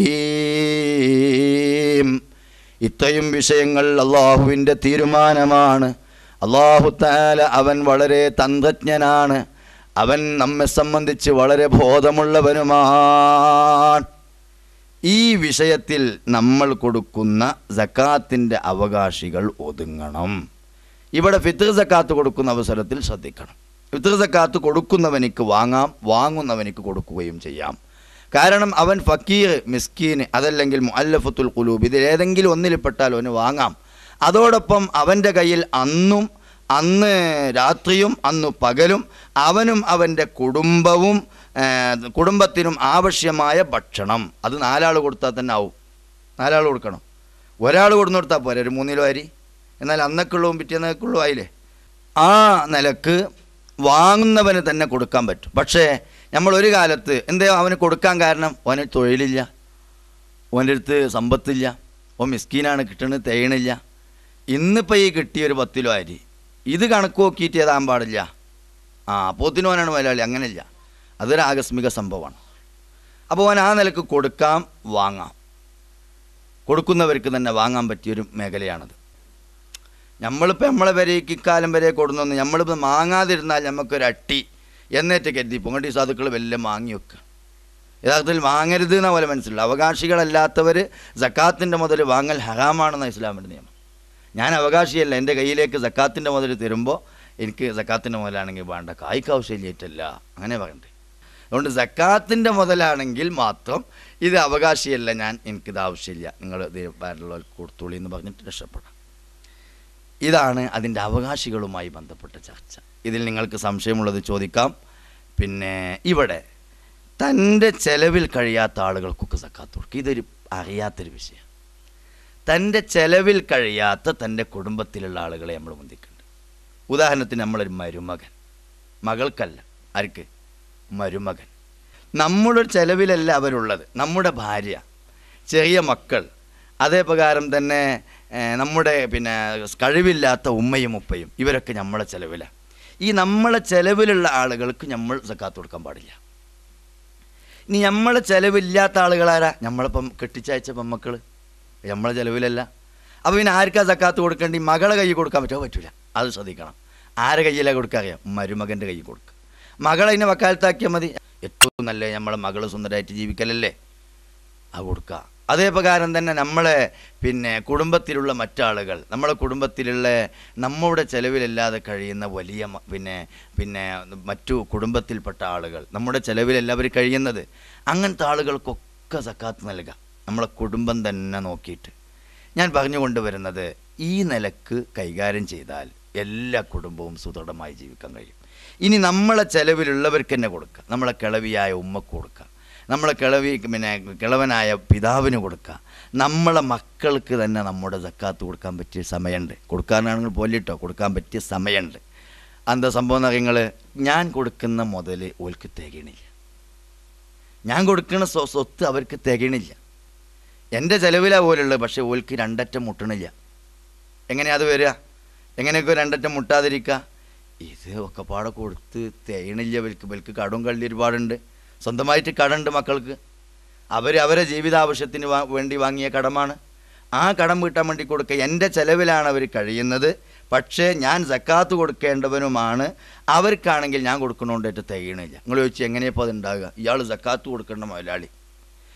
ഹക്കീം ഇത്രയും വിഷയങ്ങൾ അള്ളാഹുവിൻ്റെ തീരുമാനമാണ് അള്ളാഹു താല അവൻ വളരെ തന്ത്രജ്ഞനാണ് അവൻ നമ്മെ സംബന്ധിച്ച് വളരെ ബോധമുള്ളവനുമാണ് ഈ വിഷയത്തിൽ നമ്മൾ കൊടുക്കുന്ന സക്കാത്തിൻ്റെ അവകാശികൾ ഒതുങ്ങണം ഇവിടെ ഫിത്തർ സക്കാത്ത് കൊടുക്കുന്ന അവസരത്തിൽ ശ്രദ്ധിക്കണം ഫിത്തർ സക്കാത്ത് കൊടുക്കുന്നവനിക്ക് വാങ്ങാം വാങ്ങുന്നവനിക്ക് കൊടുക്കുകയും ചെയ്യാം കാരണം അവൻ ഫക്കീർ മിസ്കീന് അതല്ലെങ്കിൽ മുഅല്ലഫത്തുൽ കുലൂബ് ഇതിലേതെങ്കിലും ഒന്നിൽപ്പെട്ടാൽ അവന് വാങ്ങാം അതോടൊപ്പം അവൻ്റെ കയ്യിൽ അന്നും അന്ന് രാത്രിയും അന്നു പകലും അവനും അവൻ്റെ കുടുംബവും ഏ, കുടുംബത്തിനും ആവശ്യമായ ഭക്ഷണം അത് നാലാൾ കൊടുത്താൽ തന്നെ ആവും നാലാൾ കൊടുക്കണം ഒരാൾ കൊടുന്നു കൊടുത്താൽ പോരെ ഒരു മൂന്നിലോ അരി എന്നാൽ അന്നക്കുള്ളവും പിറ്റേന്നക്കുള്ളവും ആയില്ലേ ആ നിലക്ക് വാങ്ങുന്നവന് തന്നെ കൊടുക്കാൻ പറ്റും പക്ഷേ നമ്മൾ ഒരു കാലത്ത് എന്തേ അവന് കൊടുക്കാൻ കാരണം അവന് തൊഴിലില്ല ഓൻ്റെ അടുത്ത് സമ്പത്തില്ല ഓൻ മിസ്കീനാണ് കിട്ടണത് തേയണില്ല ഇന്നിപ്പോൾ ഈ കിട്ടിയൊരു പത്തിലോ അരി ഇത് കണക്ക് നോക്കിയിട്ട് ഏതാൻ പാടില്ല ആ പോത്തിനോനാണ് മലയാളി അങ്ങനെയില്ല അതൊരു ആകസ്മിക സംഭവമാണ് അപ്പോൾ അവൻ ആ നിലക്ക് കൊടുക്കാം വാങ്ങാം കൊടുക്കുന്നവർക്ക് തന്നെ വാങ്ങാൻ പറ്റിയൊരു മേഖലയാണത് നമ്മളിപ്പോൾ നമ്മളെ വരേക്ക് ഇക്കാലം വരെ കൊടുന്നു നമ്മളിപ്പോൾ മാങ്ങാതിരുന്നാൽ നമുക്കൊരു അട്ടി എന്നേറ്റ് കരുതി പൊങ്ങട്ടി സാധുക്കൾ വല്ല വാങ്ങി വെക്കുക യഥാർത്ഥത്തിൽ വാങ്ങരുത് എന്ന പോലെ മനസ്സിലുള്ള അവകാശികളല്ലാത്തവർ സക്കാത്തിൻ്റെ മുതൽ വാങ്ങൽ ഹറാമാണെന്ന ഇസ്ലാമിൻ്റെ നിയമം ഞാൻ അവകാശിയല്ല എൻ്റെ കയ്യിലേക്ക് സക്കാത്തിൻ്റെ മുതൽ തരുമ്പോൾ എനിക്ക് സക്കാത്തിൻ്റെ മുതലാണെങ്കിൽ വേണ്ട കായ്ക്ക് ആവശ്യമില്ലേറ്റല്ല അങ്ങനെ പറയണ്ടേ അതുകൊണ്ട് സക്കാത്തിൻ്റെ മുതലാണെങ്കിൽ മാത്രം ഇത് അവകാശിയല്ല ഞാൻ എനിക്കിത് ആവശ്യമില്ല നിങ്ങൾ ഇത് വേറുള്ള കൊടുത്തോളി എന്ന് പറഞ്ഞിട്ട് രക്ഷപ്പെടാം ഇതാണ് അതിൻ്റെ അവകാശികളുമായി ബന്ധപ്പെട്ട ചർച്ച ഇതിൽ നിങ്ങൾക്ക് സംശയമുള്ളത് ചോദിക്കാം പിന്നെ ഇവിടെ തൻ്റെ ചെലവിൽ കഴിയാത്ത ആളുകൾക്കൊക്കെ സക്കാത്ത് കൊടുക്കുക ഇതൊരു അറിയാത്തൊരു വിഷയം തൻ്റെ ചെലവിൽ കഴിയാത്ത തൻ്റെ കുടുംബത്തിലുള്ള ആളുകളെ നമ്മൾ മുന്തിക്കുന്നുണ്ട് ഉദാഹരണത്തിന് നമ്മളൊരു മരുമകൻ മകൾക്കല്ല ആർക്ക് മരുമകൻ നമ്മുടെ ചെലവിലല്ല അവരുള്ളത് നമ്മുടെ ഭാര്യ ചെറിയ മക്കൾ അതേ പ്രകാരം തന്നെ ഏഹ്, നമ്മുടെ പിന്നെ കഴിവില്ലാത്ത ഉമ്മയും ഉപ്പയും ഇവരൊക്കെ നമ്മളെ ചെലവിലാണ് ഈ നമ്മളെ ചെലവിലുള്ള ആളുകൾക്ക് നമ്മൾ സക്കാത്ത് കൊടുക്കാൻ പാടില്ല ഇനി നമ്മളെ ചെലവില്ലാത്ത ആളുകളാരാ നമ്മളിപ്പം കെട്ടിച്ചയച്ച പെമ്മക്കൾ നമ്മളെ ചെലവിലല്ല അപ്പോൾ പിന്നെ ആർക്കാ സക്കാത്ത് കൊടുക്കേണ്ടി മകളെ കൈ കൊടുക്കാൻ പറ്റുമോ പറ്റൂല അത് ശ്രദ്ധിക്കണം ആരെ കയ്യിലാണ് കൊടുക്കുക അറിയാം മരുമകൻ്റെ കൈ കൊടുക്കുക മകളെ അതിനെ വക്കാലത്താക്കിയാൽ മതി ഏറ്റവും നല്ല നമ്മളെ മകൾ സുന്ദരമായിട്ട് ജീവിക്കലല്ലേ അത് കൊടുക്കുക അതേ പ്രകാരം തന്നെ നമ്മളെ പിന്നെ കുടുംബത്തിലുള്ള മറ്റാളുകൾ നമ്മളെ കുടുംബത്തിലുള്ള നമ്മുടെ ചെലവിലല്ലാതെ കഴിയുന്ന വലിയ മ- പിന്നെ പിന്നെ മറ്റു കുടുംബത്തിൽപ്പെട്ട ആളുകൾ നമ്മുടെ ചെലവിലല്ല അവർ കഴിയുന്നത് അങ്ങനത്തെ ആളുകൾക്കൊക്കെ സക്കാത്ത് നൽകുക നമ്മളെ കുടുംബം തന്നെ നോക്കിയിട്ട് ഞാൻ പറഞ്ഞു കൊണ്ടുവരുന്നത് ഈ നിലക്ക് കൈകാര്യം ചെയ്താൽ എല്ലാ കുടുംബവും സുദൃഢമായി ജീവിക്കാൻ കഴിയും ഇനി നമ്മളെ ചെലവിലുള്ളവർക്ക് തന്നെ കൊടുക്കുക നമ്മളെ കിളവിയായ ഉമ്മക്ക് കൊടുക്കുക നമ്മളെ കിളവി പിന്നെ കിളവനായ പിതാവിന് കൊടുക്കുക നമ്മളെ മക്കൾക്ക് തന്നെ നമ്മുടെ സക്കാത്ത് കൊടുക്കാൻ പറ്റിയ സമയമുണ്ട് കൊടുക്കാനാണെങ്കിൽ പോലിട്ടോ കൊടുക്കാൻ പറ്റിയ സമയമുണ്ട് എന്താ സംഭവം എന്ന് നിങ്ങൾ ഞാൻ കൊടുക്കുന്ന മുതൽ ഓൽക്ക് തികയണില്ല ഞാൻ കൊടുക്കുന്ന സ്വ- സ്വത്ത് അവർക്ക് തികയണില്ല എൻ്റെ ചെലവിലാ പോലുള്ളത് പക്ഷേ ഓൽക്ക് രണ്ടറ്റം മുട്ടണില്ല എങ്ങനെയാ അത് വരിക എങ്ങനെയൊക്കെ രണ്ടറ്റം മുട്ടാതിരിക്കുക ഇത് ഒക്കെ പാടെ കൊടുത്ത് തേയണില്ല ഇവർക്ക് ഇവർക്ക് കടവും കള്ളി ഒരുപാടുണ്ട് സ്വന്തമായിട്ട് കടമുണ്ട് മക്കൾക്ക് അവർ അവരെ ജീവിതാവശ്യത്തിന് വാ- വേണ്ടി വാങ്ങിയ കടമാണ് ആ കടം വീട്ടാൻ വേണ്ടി കൊടുക്കുക എൻ്റെ ചെലവിലാണ് അവർ കഴിയുന്നത് പക്ഷേ ഞാൻ സക്കാത്ത് കൊടുക്കേണ്ടവനുമാണ് അവർക്കാണെങ്കിൽ ഞാൻ കൊടുക്കണോണ്ടായിട്ട് തികയണില്ല നിങ്ങൾ ചോദിച്ചു എങ്ങനെയപ്പോൾ അത് ഉണ്ടാകുക ഇയാൾ സക്കാത്ത് കൊടുക്കേണ്ട മുതലാളി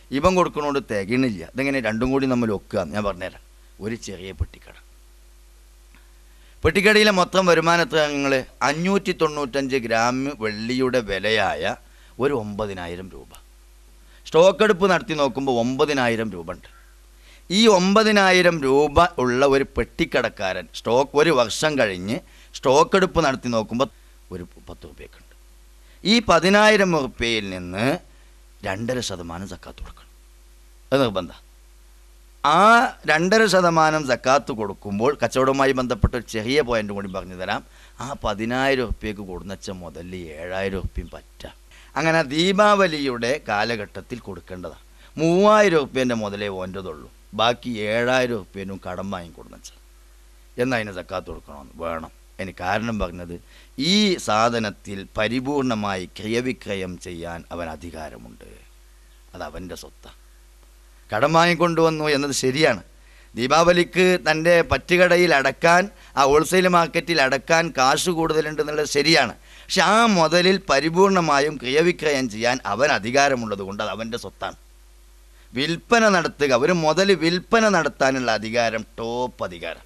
ഇവൻ കൊടുക്കണോണ്ട് തികയണില്ല ഇതെങ്ങനെ രണ്ടും കൂടി നമ്മൾ ഒക്കുക ഞാൻ പറഞ്ഞുതരാം ഒരു ചെറിയ പെട്ടിക്കട പെട്ടിക്കടയിലെ മൊത്തം വരുമാനത്തിൽ ഞങ്ങൾ അഞ്ഞൂറ്റി തൊണ്ണൂറ്റഞ്ച് ഗ്രാം വെള്ളിയുടെ വിലയായ ഒരു ഒമ്പതിനായിരം രൂപ സ്റ്റോക്ക് എടുപ്പ് നടത്തി നോക്കുമ്പോൾ ഒമ്പതിനായിരം രൂപ ഉണ്ട് ഈ ഒമ്പതിനായിരം രൂപ ഉള്ള ഒരു പെട്ടിക്കടക്കാരൻ സ്റ്റോക്ക് ഒരു വർഷം കഴിഞ്ഞ് സ്റ്റോക്ക് എടുപ്പ് നടത്തി നോക്കുമ്പോൾ ഒരു പത്ത് റുപ്യക്ക് ഉണ്ട് ഈ പതിനായിരം റുപ്യയിൽ നിന്ന് രണ്ടര ശതമാനം സക്കാത്ത് കൊടുക്കണം അത് നിർബന്ധം ആ രണ്ടര ശതമാനം സക്കാത്ത് കൊടുക്കുമ്പോൾ കച്ചവടവുമായി ബന്ധപ്പെട്ട ഒരു ചെറിയ പോയിന്റ് കൂടി പറഞ്ഞു തരാം ആ പതിനായിരം ഉറുപ്പ്യക്ക് കൊടുന്നച്ച മുതൽ ഏഴായിരം ഉറുപ്പ്യം പറ്റാം അങ്ങനെ ദീപാവലിയുടെ കാലഘട്ടത്തിൽ കൊടുക്കേണ്ടതാണ് മൂവായിരം ഉറുപ്പ്യൻ്റെ മുതലേ ഓൻ്റെതുള്ളൂ ബാക്കി ഏഴായിരം ഉറുപ്പ്യനും കടം വാങ്ങി കൊടുന്നച്ച എന്നതിന് സക്കാത്ത് കൊടുക്കണമെന്ന് വേണം അതിന് കാരണം പറഞ്ഞത് ഈ സാധനത്തിൽ പരിപൂർണമായി ക്രിയവിക്രയം ചെയ്യാൻ അവൻ അധികാരമുണ്ട് അത് അവൻ്റെ സ്വത്താണ് കടം വാങ്ങിക്കൊണ്ടുവന്നു എന്നത് ശരിയാണ് ദീപാവലിക്ക് തൻ്റെ പറ്റുകടയിൽ അടക്കാൻ ആ ഹോൾസെയിൽ മാർക്കറ്റിൽ അടക്കാൻ കാശ് കൂടുതലുണ്ടെന്നുള്ളത് ശരിയാണ് പക്ഷെ ആ മുതലിൽ പരിപൂർണമായും ക്രിയവിക്രയം ചെയ്യാൻ അവൻ അധികാരമുള്ളത് കൊണ്ട് അത് അവൻ്റെ സ്വത്താണ് വിൽപ്പന നടത്തുക ഒരു മുതൽ വിൽപ്പന നടത്താനുള്ള അധികാരം ടോപ്പ് അധികാരം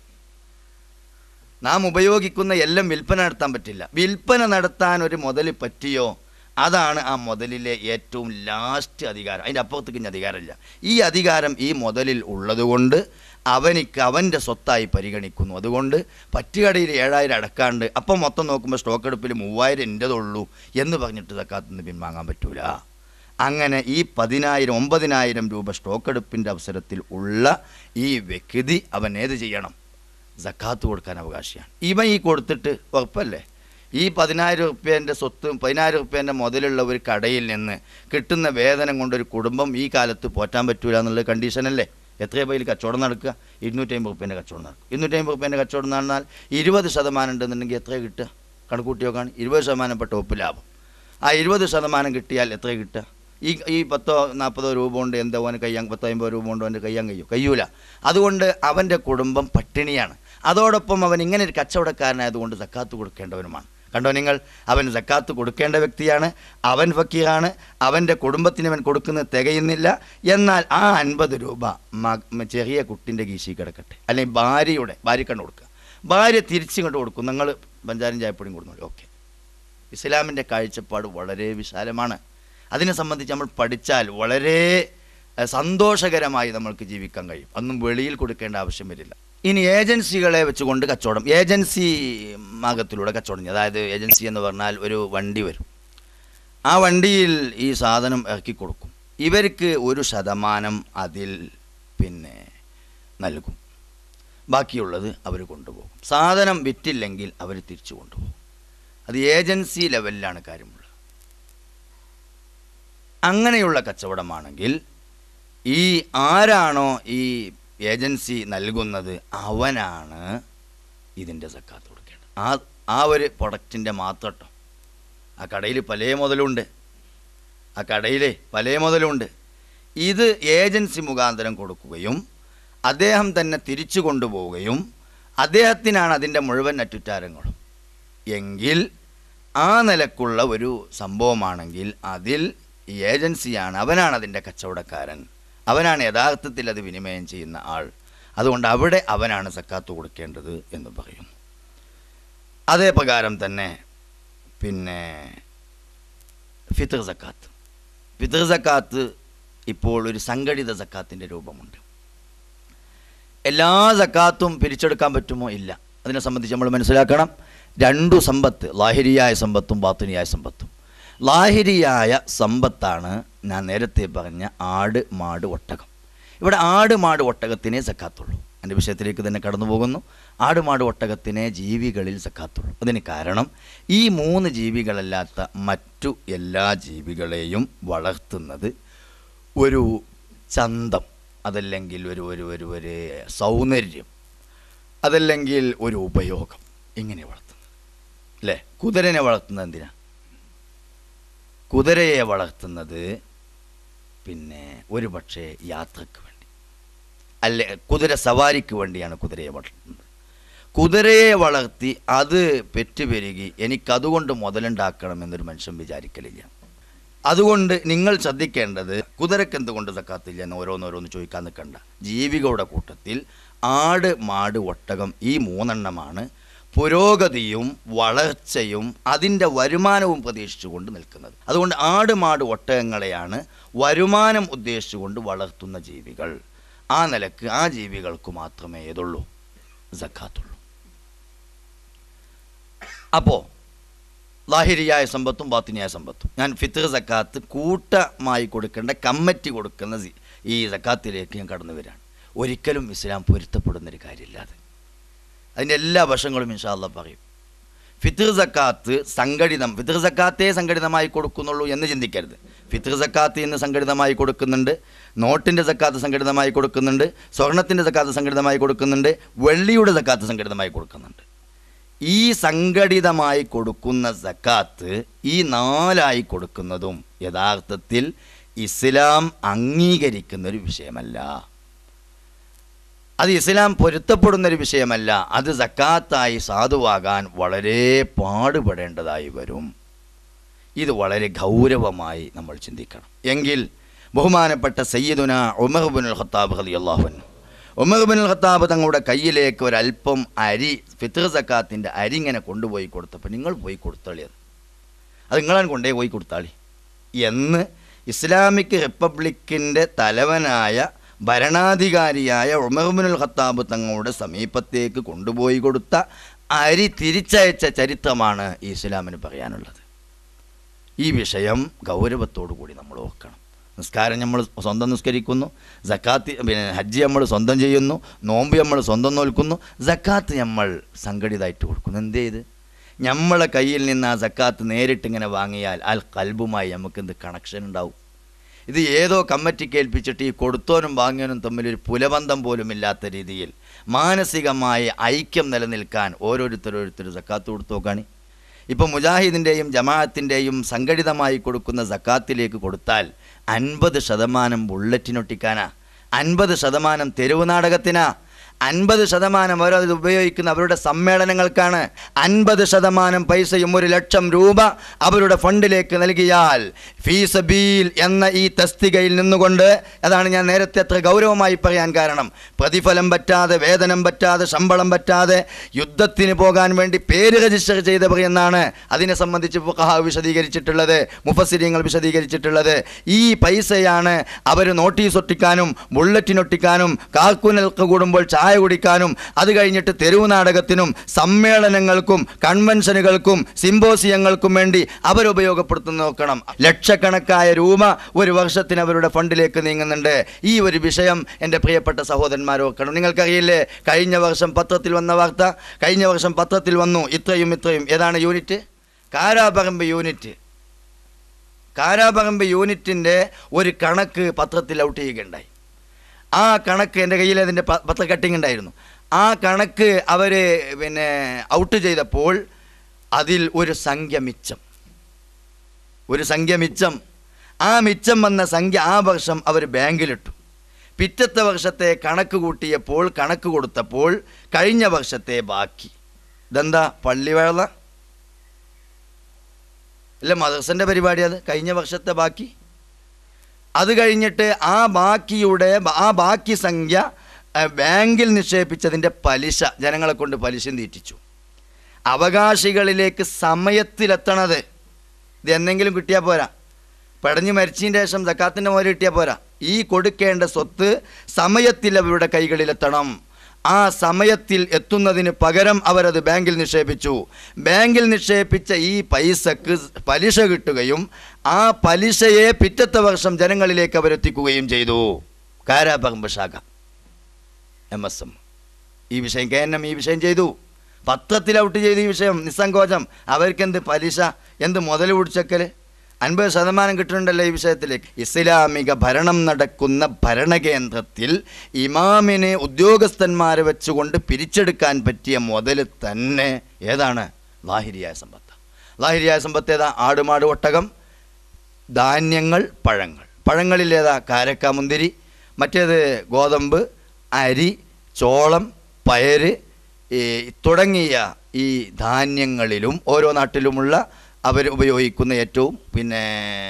നാം ഉപയോഗിക്കുന്ന എല്ലാം വിൽപ്പന നടത്താൻ പറ്റില്ല വിൽപ്പന നടത്താൻ ഒരു മുതൽ പറ്റിയോ അതാണ് ആ മുതലിലെ ഏറ്റവും ലാസ്റ്റ് അധികാരം അതിൻ്റെ അപ്പുറത്തേക്ക് ഇനി അധികാരമില്ല ഈ അധികാരം ഈ മുതലിൽ ഉള്ളതുകൊണ്ട് അവനിക്ക് അവൻ്റെ സ്വത്തായി പരിഗണിക്കുന്നു അതുകൊണ്ട് പറ്റുകടയിൽ ഏഴായിരം അടക്കാണ്ട് അപ്പം മൊത്തം നോക്കുമ്പോൾ സ്റ്റോക്ക് എടുപ്പിൽ മൂവായിരം എൻ്റെതുള്ളൂ എന്ന് പറഞ്ഞിട്ട് തക്കാത്തുനിന്ന് പിൻവാങ്ങാൻ പറ്റൂല അങ്ങനെ ഈ പതിനായിരം ഒമ്പതിനായിരം രൂപ സ്റ്റോക്ക് എടുപ്പിൻ്റെ അവസരത്തിൽ ഉള്ള ഈ വ്യക്തി അവൻ ഏത് ചെയ്യണം സക്കാത്ത് കൊടുക്കാൻ അവകാശിയാണ് ഇവൻ ഈ കൊടുത്തിട്ട് ഉറപ്പല്ലേ ഈ പതിനായിരം റുപ്യേൻ്റെ സ്വത്ത് പതിനായിരം റുപ്യേൻ്റെ മുതലുള്ള ഒരു കടയിൽ നിന്ന് കിട്ടുന്ന വേതനം കൊണ്ടൊരു കുടുംബം ഈ കാലത്ത് പോറ്റാൻ പറ്റൂല എന്നുള്ള കണ്ടീഷനല്ലേ എത്രയോ പേര് കച്ചവടം നടക്കുക ഇരുന്നൂറ്റി അമ്പത് റുപ്യേൻ്റെ കച്ചവടം നടക്കും ഇരുന്നൂറ്റി അമ്പത് റുപ്യേൻ്റെ കച്ചവടം നടന്നാൽ ഇരുപത് ശതമാനം ഉണ്ടെന്നുണ്ടെങ്കിൽ എത്ര കിട്ടുക കണക്കൂട്ടി നോക്കുകയാണ് ഇരുപത് ശതമാനം ഇപ്പോൾ ടോപ്പ് ലാഭം ആ ഇരുപത് ശതമാനം കിട്ടിയാൽ എത്ര കിട്ടുക ഈ ഈ പത്തോ നാൽപ്പതോ രൂപ കൊണ്ട് എന്താ അവന് കയ്യാൻ പത്തോ അമ്പതോ രൂപ കൊണ്ട് അവൻ്റെ കയ്യാൻ കഴിയും കഴിയൂല അതുകൊണ്ട് അവൻ്റെ കുടുംബം പട്ടിണിയാണ് അതോടൊപ്പം അവൻ ഇങ്ങനെ ഒരു കച്ചവടക്കാരനായതുകൊണ്ട് സക്കാത്ത് കൊടുക്കേണ്ടവനുമാണ് കണ്ടോ നിങ്ങൾ അവൻ സക്കാത്ത് കൊടുക്കേണ്ട വ്യക്തിയാണ് അവൻ ഫക്കീറാണ് അവൻ്റെ കുടുംബത്തിന് അവൻ കൊടുക്കുന്നത് തികയുന്നില്ല എന്നാൽ ആ അൻപത് രൂപ മ- ചെറിയ കുട്ടിൻ്റെ കീശി കിടക്കട്ടെ അല്ലെങ്കിൽ ഭാര്യയുടെ ഭാര്യക്കണ്ട് കൊടുക്കുക ഭാര്യ തിരിച്ചിങ്ങോട്ട് കൊടുക്കും നിങ്ങൾ പഞ്ചാരം ചായപ്പൊടിയും കൊടുക്കുന്നു ഓക്കെ ഇസ്ലാമിൻ്റെ കാഴ്ചപ്പാട് വളരെ വിശാലമാണ് അതിനെ സംബന്ധിച്ച് നമ്മൾ പഠിച്ചാൽ വളരെ എഹ്, സന്തോഷകരമായി നമ്മൾക്ക് ജീവിക്കാൻ കഴിയും ഒന്നും വെളിയിൽ കൊടുക്കേണ്ട ആവശ്യം വരില്ല ഇനി ഏജൻസികളെ വെച്ചുകൊണ്ട് കച്ചവടം ഏജൻസി മാർഗത്തിലൂടെ കച്ചവടം ചെയ്യും. അതായത് ഏജൻസി എന്ന് പറഞ്ഞാൽ ഒരു വണ്ടി വരും ആ വണ്ടിയിൽ ഈ സാധനം ഇറക്കി കൊടുക്കും ഇവർക്ക് ഒരു ശതമാനം അതിൽ പിന്നെ നൽകും ബാക്കിയുള്ളത് അവർ കൊണ്ടുപോകും സാധനം വിറ്റില്ലെങ്കിൽ അവർ തിരിച്ചു കൊണ്ടുപോകും അത് ഏജൻസി ലെവലിലാണ് കാര്യമുള്ളത് അങ്ങനെയുള്ള കച്ചവടമാണെങ്കിൽ ഈ ആരാണോ ഈ ഏജൻസി നൽകുന്നത് അവനാണ് ഇതിൻ്റെ സക്കാത്ത് കൊടുക്കേണ്ടത് ആ ആ ഒരു പ്രൊഡക്റ്റിൻ്റെ മാത്രം ട്ടോ. ആ കടയിൽ പല മുതലുണ്ട് ആ കടയിൽ പല മുതലുണ്ട് ഇത് ഏജൻസി മുഖാന്തരം കൊടുക്കുകയും അദ്ദേഹം തന്നെ തിരിച്ചു കൊണ്ടുപോവുകയും അദ്ദേഹത്തിനാണ് അതിൻ്റെ മുഴുവൻ അറ്റുറ്റാരങ്ങളും എങ്കിൽ ആ നിലക്കുള്ള ഒരു സംഭവമാണെങ്കിൽ അതിൽ ഈ ഏജൻസിയാണ് അവനാണ് അതിൻ്റെ കച്ചവടക്കാരൻ അവനാണ് യഥാർത്ഥത്തിൽ അത് വിനിമയം ചെയ്യുന്ന ആൾ അതുകൊണ്ട് അവിടെ അവനാണ് സക്കാത്ത് കൊടുക്കേണ്ടത് എന്ന് പറയുന്നു അതേ പ്രകാരം തന്നെ പിന്നെ ഫിത്തർ സക്കാത്ത് ഫിത്തർ സക്കാത്ത് ഇപ്പോൾ ഒരു സംഘടിത സക്കാത്തിൻ്റെ രൂപമുണ്ട് എല്ലാ സക്കാത്തും പിരിച്ചെടുക്കാൻ പറ്റുമോ ഇല്ല അതിനെ സംബന്ധിച്ച് നമ്മൾ മനസ്സിലാക്കണം രണ്ടു സമ്പത്ത് ലാഹിരിയായ സമ്പത്തും ബാത്തുനിയായ സമ്പത്തും ലാഹിരിയായ സമ്പത്താണ് ഞാൻ നേരത്തെ പറഞ്ഞ ആട് മാട് ഒട്ടകം ഇവിടെ ആട് മാട് ഒട്ടകത്തിനേ സക്കാത്തുള്ളൂ എൻ്റെ വിഷയത്തിലേക്ക് തന്നെ കടന്നു പോകുന്നു ആട് മാട് ഒട്ടകത്തിനെ ജീവികളിൽ സക്കാത്തുള്ളൂ അതിന് കാരണം ഈ മൂന്ന് ജീവികളല്ലാത്ത മറ്റു എല്ലാ ജീവികളെയും വളർത്തുന്നത് ഒരു ചന്തം അതല്ലെങ്കിൽ ഒരു ഒരു ഒരു ഒരു സൗന്ദര്യം അതല്ലെങ്കിൽ ഒരു ഉപയോഗം ഇങ്ങനെ വളർത്തുന്നത് അല്ലേ കുതിരനെ വളർത്തുന്നത് എന്തിനാ കുതിരയെ വളർത്തുന്നത് പിന്നെ ഒരു പക്ഷേ യാത്രക്ക് വേണ്ടി അല്ലെ കുതിര സവാരിക്ക് വേണ്ടിയാണ് കുതിരയെ വളർത്തുന്നത് കുതിരയെ വളർത്തി അത് പെറ്റുപെരുകി എനിക്കതുകൊണ്ട് മുതലുണ്ടാക്കണം എന്നൊരു മനുഷ്യൻ വിചാരിക്കലില്ല അതുകൊണ്ട് നിങ്ങൾ ശ്രദ്ധിക്കേണ്ടത് കുതിരക്ക് എന്തുകൊണ്ട് സക്കാത്തില്ല എന്ന് ഓരോന്നോരോന്ന് ചോദിക്കാൻ നിൽക്കണ്ട ജീവികളുടെ കൂട്ടത്തിൽ ആട് മാട് ഒട്ടകം ഈ മൂന്നെണ്ണമാണ് പുരോഗതിയും വളർച്ചയും അതിൻ്റെ വരുമാനവും പ്രതീക്ഷിച്ചുകൊണ്ട് നിൽക്കുന്നത് അതുകൊണ്ട് ആട് മാട് ഒട്ടകങ്ങളെയാണ് വരുമാനം ഉദ്ദേശിച്ചുകൊണ്ട് വളർത്തുന്ന ജീവികൾ ആ നിലക്ക് ആ ജീവികൾക്ക് മാത്രമേ ഏതുള്ളൂ സക്കാത്തുള്ളൂ അപ്പോൾ ലാഹിരിയായ സമ്പത്തും ബാത്തിനിയായ സമ്പത്തും ഞാൻ ഫിത്തർ സക്കാത്ത് കൂട്ടമായി കൊടുക്കേണ്ട കമ്മിറ്റി കൊടുക്കുന്ന സി- ഈ സക്കാത്തിലേക്ക് ഞാൻ കടന്നു വരികയാണ് ഒരിക്കലും ഇസ്ലാം പൊരുത്തപ്പെടുന്നൊരു കാര്യമില്ലാതെ അതിൻ്റെ എല്ലാ വശങ്ങളും ഇൻഷാല്ല പറയും ഫിത്തർ സക്കാത്ത് സംഘടിതം ഫിത്തർ സക്കാത്തേ സംഘടിതമായി കൊടുക്കുന്നുള്ളൂ എന്ന് ചിന്തിക്കരുത് ഫിത്തർ സക്കാത്ത് ഇന്ന് സംഘടിതമായി കൊടുക്കുന്നുണ്ട് നോട്ടിൻ്റെ സക്കാത്ത് സംഘടിതമായി കൊടുക്കുന്നുണ്ട് സ്വർണത്തിൻ്റെ സക്കാത്ത് സംഘടിതമായി കൊടുക്കുന്നുണ്ട് വെള്ളിയുടെ സക്കാത്ത് സംഘടിതമായി കൊടുക്കുന്നുണ്ട് ഈ സംഘടിതമായി കൊടുക്കുന്ന സക്കാത്ത് ഈ നാലായി കൊടുക്കുന്നതും യഥാർത്ഥത്തിൽ ഇസ്ലാം അംഗീകരിക്കുന്ന ഒരു വിഷയമല്ല അത് ഇസ്ലാം പൊരുത്തപ്പെടുന്നൊരു വിഷയമല്ല അത് സക്കാത്തായി സാധുവാകാൻ വളരെ പാടുപെടേണ്ടതായി വരും ഇത് വളരെ ഗൗരവമായി നമ്മൾ ചിന്തിക്കണം എങ്കിൽ ബഹുമാനപ്പെട്ട സയ്യിദുന ഉമർ ബിൻ ഖത്താബ് ഹലി അള്ളാഹുൻ ഉമർ ബിൻ ഖത്താബ് തങ്ങളുടെ കയ്യിലേക്ക് ഒരല്പം അരി ഫിത്തർ സക്കാത്തിൻ്റെ അരി ഇങ്ങനെ കൊണ്ടുപോയി കൊടുത്തപ്പോൾ നിങ്ങൾ പോയി കൊടുത്തളി അത് അത് നിങ്ങളാണ് കൊണ്ടേ പോയി കൊടുത്താളി എന്ന് ഇസ്ലാമിക് റിപ്പബ്ലിക്കിൻ്റെ തലവനായ ഭരണാധികാരിയായ ഉമർബിനുൽ ഖത്താബ് തങ്ങളുടെ സമീപത്തേക്ക് കൊണ്ടുപോയി കൊടുത്ത അരി തിരിച്ചയച്ച ചരിത്രമാണ് ഈ ഇസ്ലാമിന് പറയാനുള്ളത് ഈ വിഷയം ഗൗരവത്തോടു കൂടി നമ്മൾ ഓർക്കണം നിസ്കാരം നമ്മൾ സ്വന്തം നിസ്കരിക്കുന്നു ജക്കാത്ത് പിന്നെ ഹജ്ജ് നമ്മൾ സ്വന്തം ചെയ്യുന്നു നോമ്പ് നമ്മൾ സ്വന്തം നോൽക്കുന്നു ജക്കാത്ത് നമ്മൾ സംഘടിതമായിട്ട് കൊടുക്കുന്നു എന്തേ ഇത് നമ്മളെ കയ്യിൽ നിന്ന് ആ ജക്കാത്ത് നേരിട്ട് ഇങ്ങനെ വാങ്ങിയാൽ ആ കൽബുമായി നമുക്ക് എന്ത് കണക്ഷൻ ഉണ്ടാവും ഇത് ഏതോ കമ്മിറ്റിക്ക് ഏൽപ്പിച്ചിട്ട് ഈ കൊടുത്തോനും വാങ്ങിയവനും തമ്മിലൊരു പുലബന്ധം പോലും ഇല്ലാത്ത രീതിയിൽ മാനസികമായ ഐക്യം നിലനിൽക്കാൻ ഓരോരുത്തരോരുത്തർ സക്കാത്ത് കൊടുത്തു നോക്കാണി ഇപ്പം മുജാഹിദിൻ്റെയും ജമാഅത്തിൻ്റെയും സംഘടിതമായി കൊടുക്കുന്ന സക്കാത്തിലേക്ക് കൊടുത്താൽ അൻപത് ശതമാനം ബുള്ളറ്റിനൊട്ടിക്കാനാ അൻപത് ശതമാനം തെരുവ് നാടകത്തിനാ അൻപത് ശതമാനം അവരത് ഉപയോഗിക്കുന്ന അവരുടെ സമ്മേളനങ്ങൾക്കാണ് അൻപത് ശതമാനം പൈസയും ഒരു ലക്ഷം രൂപ അവരുടെ ഫണ്ടിലേക്ക് നൽകിയാൽ ഫീസബീൽ എന്ന ഈ തസ്തികയിൽ നിന്നുകൊണ്ട് അതാണ് ഞാൻ നേരത്തെ അത്ര ഗൗരവമായി പറയാൻ കാരണം പ്രതിഫലം പറ്റാതെ വേതനം പറ്റാതെ ശമ്പളം പറ്റാതെ യുദ്ധത്തിന് പോകാൻ വേണ്ടി പേര് രജിസ്റ്റർ ചെയ്തവർ എന്നാണ് അതിനെ സംബന്ധിച്ച് ഫുഖഹ വിശദീകരിച്ചിട്ടുള്ളത് മുഫസിരിയങ്ങൾ വിശദീകരിച്ചിട്ടുള്ളത് ഈ പൈസയാണ് അവർ നോട്ടീസ് ഒട്ടിക്കാനും ബുള്ളറ്റിനൊട്ടിക്കാനും കാർക്കൂനൽക്ക് കൂടുമ്പോൾ ചായ കുടിക്കാനും അത് കഴിഞ്ഞിട്ട് തെരുവ് നാടകത്തിനും സമ്മേളനങ്ങൾക്കും കൺവെൻഷനുകൾക്കും സിമ്പോസിയങ്ങൾക്കും വേണ്ടി അവരുപയോഗപ്പെടുത്തുന്ന നോക്കണം ലക്ഷക്കണക്കായ രൂപ ഒരു വർഷത്തിന് അവരുടെ ഫണ്ടിലേക്ക് നീങ്ങുന്നുണ്ട് ഈ ഒരു വിഷയം എൻ്റെ പ്രിയപ്പെട്ട സഹോദരന്മാർ ഓർക്കണം നിങ്ങൾക്കറിയില്ലേ കഴിഞ്ഞ വർഷം പത്രത്തിൽ വന്ന വാർത്ത കഴിഞ്ഞ വർഷം പത്രത്തിൽ വന്നു ഇത്രയും ഇത്രയും ഏതാണ് യൂണിറ്റ് കാരാപറമ്പ് യൂണിറ്റ് കാരാപറമ്പ് യൂണിറ്റിൻ്റെ ഒരു കണക്ക് പത്രത്തിൽ ഔട്ട് ചെയ്യുകയുണ്ടായി ആ കണക്ക് എൻ്റെ കയ്യിൽ അതിൻ്റെ പ- പത്ര കട്ടിങ് ഉണ്ടായിരുന്നു ആ കണക്ക് അവർ പിന്നെ ഔട്ട് ചെയ്തപ്പോൾ അതിൽ ഒരു സംഖ്യ മിച്ചം ഒരു സംഖ്യ മിച്ചം ആ മിച്ചം വന്ന സംഖ്യ ആ വർഷം അവർ ബാങ്കിലിട്ടു പിറ്റത്തെ വർഷത്തെ കണക്ക് കൂട്ടിയപ്പോൾ കണക്ക് കൊടുത്തപ്പോൾ കഴിഞ്ഞ വർഷത്തെ ബാക്കി ഇതെന്താ പള്ളിവേള അല്ല മദർസൻ്റെ പരിപാടി അത് കഴിഞ്ഞ വർഷത്തെ ബാക്കി അത് കഴിഞ്ഞിട്ട് ആ ബാക്കിയുടെ ആ ബാക്കി സംഖ്യ ആ, ബാങ്കിൽ നിക്ഷേപിച്ചതിൻ്റെ പലിശ ജനങ്ങളെ കൊണ്ട് പലിശ തീറ്റിച്ചു അവകാശികളിലേക്ക് സമയത്തിലെത്തണത് ഇത് എന്തെങ്കിലും കിട്ടിയാൽ പോരാ പടഞ്ഞ് മരിച്ചതിന് ശേഷം സക്കാത്തിൻ്റെ മോര് കിട്ടിയാൽ പോരാ ഈ കൊടുക്കേണ്ട സ്വത്ത് സമയത്തിൽ അവരുടെ കൈകളിലെത്തണം ആ സമയത്തിൽ എത്തുന്നതിന് പകരം അവരത് ബാങ്കിൽ നിക്ഷേപിച്ചു ബാങ്കിൽ നിക്ഷേപിച്ച ഈ പൈസക്ക് പലിശ കിട്ടുകയും ആ പലിശയെ പിറ്റത്തെ വർഷം ജനങ്ങളിലേക്ക് അവരെത്തിക്കുകയും ചെയ്തു കാരാപറമ്പ് ശാഖ എം എസ് എം ഈ വിഷയം കെ എൻ എം ഈ വിഷയം ചെയ്തു പത്രത്തിൽ ഔട്ട് ചെയ്തു ഈ വിഷയം നിസ്സങ്കോചം അവർക്കെന്ത് പലിശ എന്ത് മുതൽ പിടിച്ചക്കൽ അൻപത് ശതമാനം കിട്ടുന്നുണ്ടല്ലോ ഈ വിഷയത്തിലേക്ക് ഇസ്ലാമിക ഭരണം നടക്കുന്ന ഭരണകേന്ദ്രത്തിൽ ഇമാമിനെ ഉദ്യോഗസ്ഥന്മാരെ വെച്ചുകൊണ്ട് പിരിച്ചെടുക്കാൻ പറ്റിയ മുതൽ തന്നെ ഏതാണ് ലാഹിരിയായ സമ്പത്ത് ലാഹിരിയായ സമ്പത്ത് ഏതാ ആടുമാട് ഒട്ടകം ധാന്യങ്ങൾ പഴങ്ങൾ പഴങ്ങളിലേതാ കാരക്ക മുന്തിരി മറ്റേത് ഗോതമ്പ് അരി ചോളം പയറ് ഈ തുടങ്ങിയ ഈ ധാന്യങ്ങളിലും ഓരോ നാട്ടിലുമുള്ള അവർ ഉപയോഗിക്കുന്ന ഏറ്റവും പിന്നെ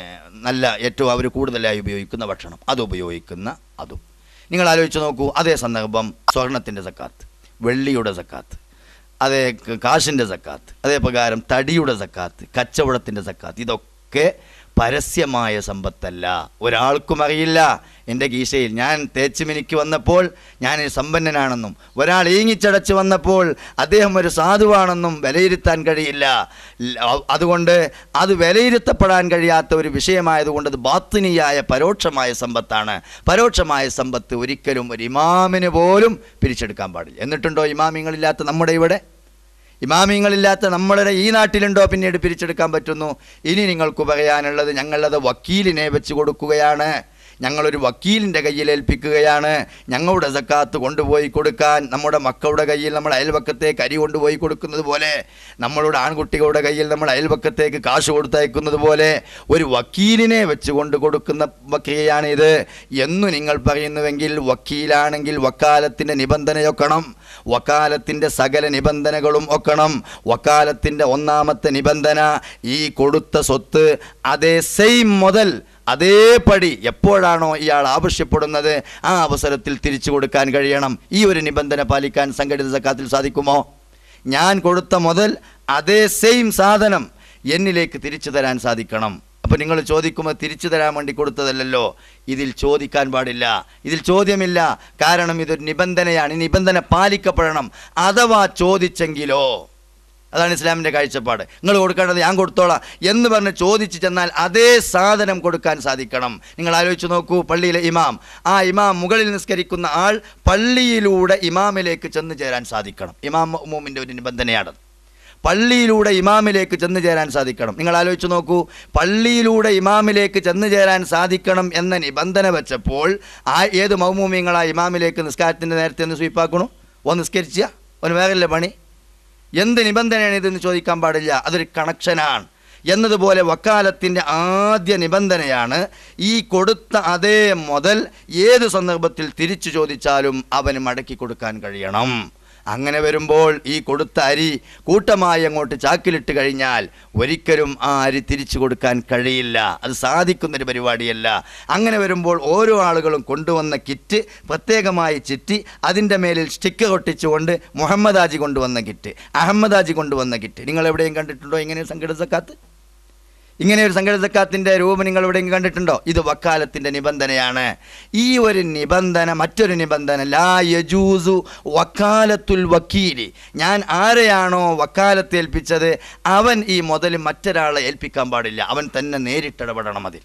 നല്ല ഏറ്റവും അവർ കൂടുതലായി ഉപയോഗിക്കുന്ന ഭക്ഷണം അത് ഉപയോഗിക്കുന്ന അതും നിങ്ങൾ ആലോചിച്ച് നോക്കൂ അതേ സന്ദർഭം സ്വർണത്തിൻ്റെ സക്കാത്ത് വെള്ളിയുടെ സക്കാത്ത് അതേ ക- കാശിൻ്റെ സക്കാത്ത് അതേ പ്രകാരം തടിയുടെ സക്കാത്ത് കച്ചവടത്തിൻ്റെ സക്കാത്ത് ഇതൊക്കെ പരസ്യമായ സമ്പത്തല്ല ഒരാൾക്കും അറിയില്ല എൻ്റെ കീശയിൽ ഞാൻ തേച്ച് മിനിക്ക് വന്നപ്പോൾ ഞാൻ ഒരു സമ്പന്നനാണെന്നും ഒരാൾ ഈങ്ങിച്ചടച്ച് വന്നപ്പോൾ അദ്ദേഹം ഒരു സാധുവാണെന്നും വിലയിരുത്താൻ കഴിയില്ല ല- അ- അതുകൊണ്ട് അത് വിലയിരുത്തപ്പെടാൻ കഴിയാത്ത ഒരു വിഷയമായതുകൊണ്ട് അത് ബാത്തിനിയായ പരോക്ഷമായ സമ്പത്താണ് പരോക്ഷമായ സമ്പത്ത് ഒരിക്കലും ഒരു ഇമാമിന് പോലും പിരിച്ചെടുക്കാൻ പാടില്ല എന്നിട്ടുണ്ടോ ഇമാമിങ്ങളില്ലാത്ത നമ്മുടെ ഇവിടെ ഇമാമിങ്ങളില്ലാത്ത നമ്മളുടെ ഈ നാട്ടിലുണ്ടോ പിന്നീട് പിരിച്ചെടുക്കാൻ പറ്റുന്നു ഇനി നിങ്ങൾക്ക് പറയാനുള്ളത് ഞങ്ങളത് വക്കീലിനെ വെച്ച് കൊടുക്കുകയാണ് ഞങ്ങളൊരു വക്കീലിൻ്റെ കയ്യിൽ ഏൽപ്പിക്കുകയാണ് ഞങ്ങളുടെ സക്കാത്ത് കൊണ്ടുപോയി കൊടുക്കാൻ നമ്മുടെ മക്കളുടെ കയ്യിൽ നമ്മൾ അയൽവക്കത്തേക്ക് അരി കൊണ്ടുപോയി കൊടുക്കുന്നത് പോലെ നമ്മളുടെ ആൺകുട്ടികളുടെ കയ്യിൽ നമ്മൾ അയൽവക്കത്തേക്ക് കാശ് കൊടുത്തയക്കുന്നത് പോലെ ഒരു വക്കീലിനെ വെച്ച് കൊണ്ട് കൊടുക്കുന്ന പ്രക്രിയയാണിത് എന്നു നിങ്ങൾ പറയുന്നുവെങ്കിൽ വക്കീലാണെങ്കിൽ വക്കാലത്തിൻ്റെ നിബന്ധനയൊക്കണം വക്കാലത്തിൻ്റെ സകല നിബന്ധനകളും ഒക്കണം വക്കാലത്തിൻ്റെ ഒന്നാമത്തെ നിബന്ധന ഈ കൊടുത്ത സ്വത്ത് അതേ സെയിം മുതൽ അതേപടി എപ്പോഴാണോ ഇയാൾ ആവശ്യപ്പെടുന്നത് ആ അവസരത്തിൽ തിരിച്ചു കൊടുക്കാൻ കഴിയണം ഈ ഒരു നിബന്ധന പാലിക്കാൻ സംഘടിത സക്കാത്തിൽ സാധിക്കുമോ ഞാൻ കൊടുത്ത മുതൽ അതേ സെയിം സാധനം എന്നിലേക്ക് തിരിച്ചു തരാൻ സാധിക്കണം അപ്പോൾ നിങ്ങൾ ചോദിക്കുമ്പോൾ തിരിച്ചു തരാൻ വേണ്ടി കൊടുത്തതല്ലല്ലോ ഇതിൽ ചോദിക്കാൻ പാടില്ല ഇതിൽ ചോദ്യമില്ല കാരണം ഇതൊരു നിബന്ധനയാണ് ഈ നിബന്ധന പാലിക്കപ്പെടണം അഥവാ ചോദിച്ചെങ്കിലോ അതാണ് ഇസ്ലാമിൻ്റെ കാഴ്ചപ്പാട് നിങ്ങൾ കൊടുക്കേണ്ടത് ഞാൻ കൊടുത്തോളാം എന്ന് പറഞ്ഞ് ചോദിച്ചു ചെന്നാൽ അതേ സാധനം കൊടുക്കാൻ സാധിക്കണം നിങ്ങൾ ആലോചിച്ച് നോക്കൂ പള്ളിയിലെ ഇമാം ആ ഇമാം മുകളിൽ നിസ്കരിക്കുന്ന ആൾ പള്ളിയിലൂടെ ഇമാമിലേക്ക് ചെന്ന് ചേരാൻ സാധിക്കണം ഇമാം മൂമിൻ്റെ ഒരു നിബന്ധനയാണ് പള്ളിയിലൂടെ ഇമാമിലേക്ക് ചെന്ന് ചേരാൻ സാധിക്കണം നിങ്ങൾ ആലോചിച്ച് നോക്കൂ പള്ളിയിലൂടെ ഇമാമിലേക്ക് ചെന്ന് ചേരാൻ സാധിക്കണം എന്ന നിബന്ധന വെച്ചപ്പോൾ ആ ഏത് മൗമൂമിങ്ങളാ ഇമാമിലേക്ക് നിസ്കാരത്തിൻ്റെ നേരത്തെ ഒന്ന് സ്വീപ്പാക്കണു ഒന്ന് നിസ്കരിച്ച ഒന്ന് വേറല്ലേ പണി എന്ത് നിബന്ധനയാണ് ഇതെന്ന് ചോദിക്കാൻ പാടില്ല അതൊരു കണക്ഷനാണ് എന്നതുപോലെ വക്കാലത്തിൻ്റെ ആദ്യ നിബന്ധനയാണ് ഈ കൊടുത്ത അതേ മുതൽ ഏത് സന്ദർഭത്തിൽ തിരിച്ചു ചോദിച്ചാലും അവന് മടക്കി കൊടുക്കാൻ കഴിയണം അങ്ങനെ വരുമ്പോൾ ഈ കൊടുത്ത അരി കൂട്ടമായി അങ്ങോട്ട് ചാക്കിലിട്ട് കഴിഞ്ഞാൽ ഒരിക്കലും ആ അരി തിരിച്ചു കൊടുക്കാൻ കഴിയില്ല അത് സാധിക്കുന്നൊരു പരിപാടിയല്ല അങ്ങനെ വരുമ്പോൾ ഓരോ ആളുകളും കൊണ്ടുവന്ന കിറ്റ് പ്രത്യേകമായി ചിറ്റി അതിൻ്റെ മേലിൽ സ്റ്റിക്കർ ഒട്ടിച്ചുകൊണ്ട് മുഹമ്മദ് ആജി കൊണ്ടുവന്ന കിറ്റ് അഹമ്മദ് ആജി കൊണ്ടുവന്ന കിറ്റ് നിങ്ങൾ എവിടെയും കണ്ടിട്ടുണ്ടോ ഇങ്ങനെ സംഘടിത സക്കാത്ത് ഇങ്ങനെ ഒരു സംഘടിത സക്കാത്തിൻ്റെ രൂപം നിങ്ങൾ എവിടെയെങ്കിലും കണ്ടിട്ടുണ്ടോ ഇത് വക്കാലത്തിൻ്റെ നിബന്ധനയാണ് ഈ ഒരു നിബന്ധന മറ്റൊരു നിബന്ധന ലാ യജൂസു വക്കാലത്തുൽ വക്കീലി ഞാൻ ആരെയാണോ വക്കാലത്ത് ഏൽപ്പിച്ചത് അവൻ ഈ മുതൽ മറ്റൊരാളെ ഏൽപ്പിക്കാൻ പാടില്ല അവൻ തന്നെ നേരിട്ടിടപെടണം അതിൽ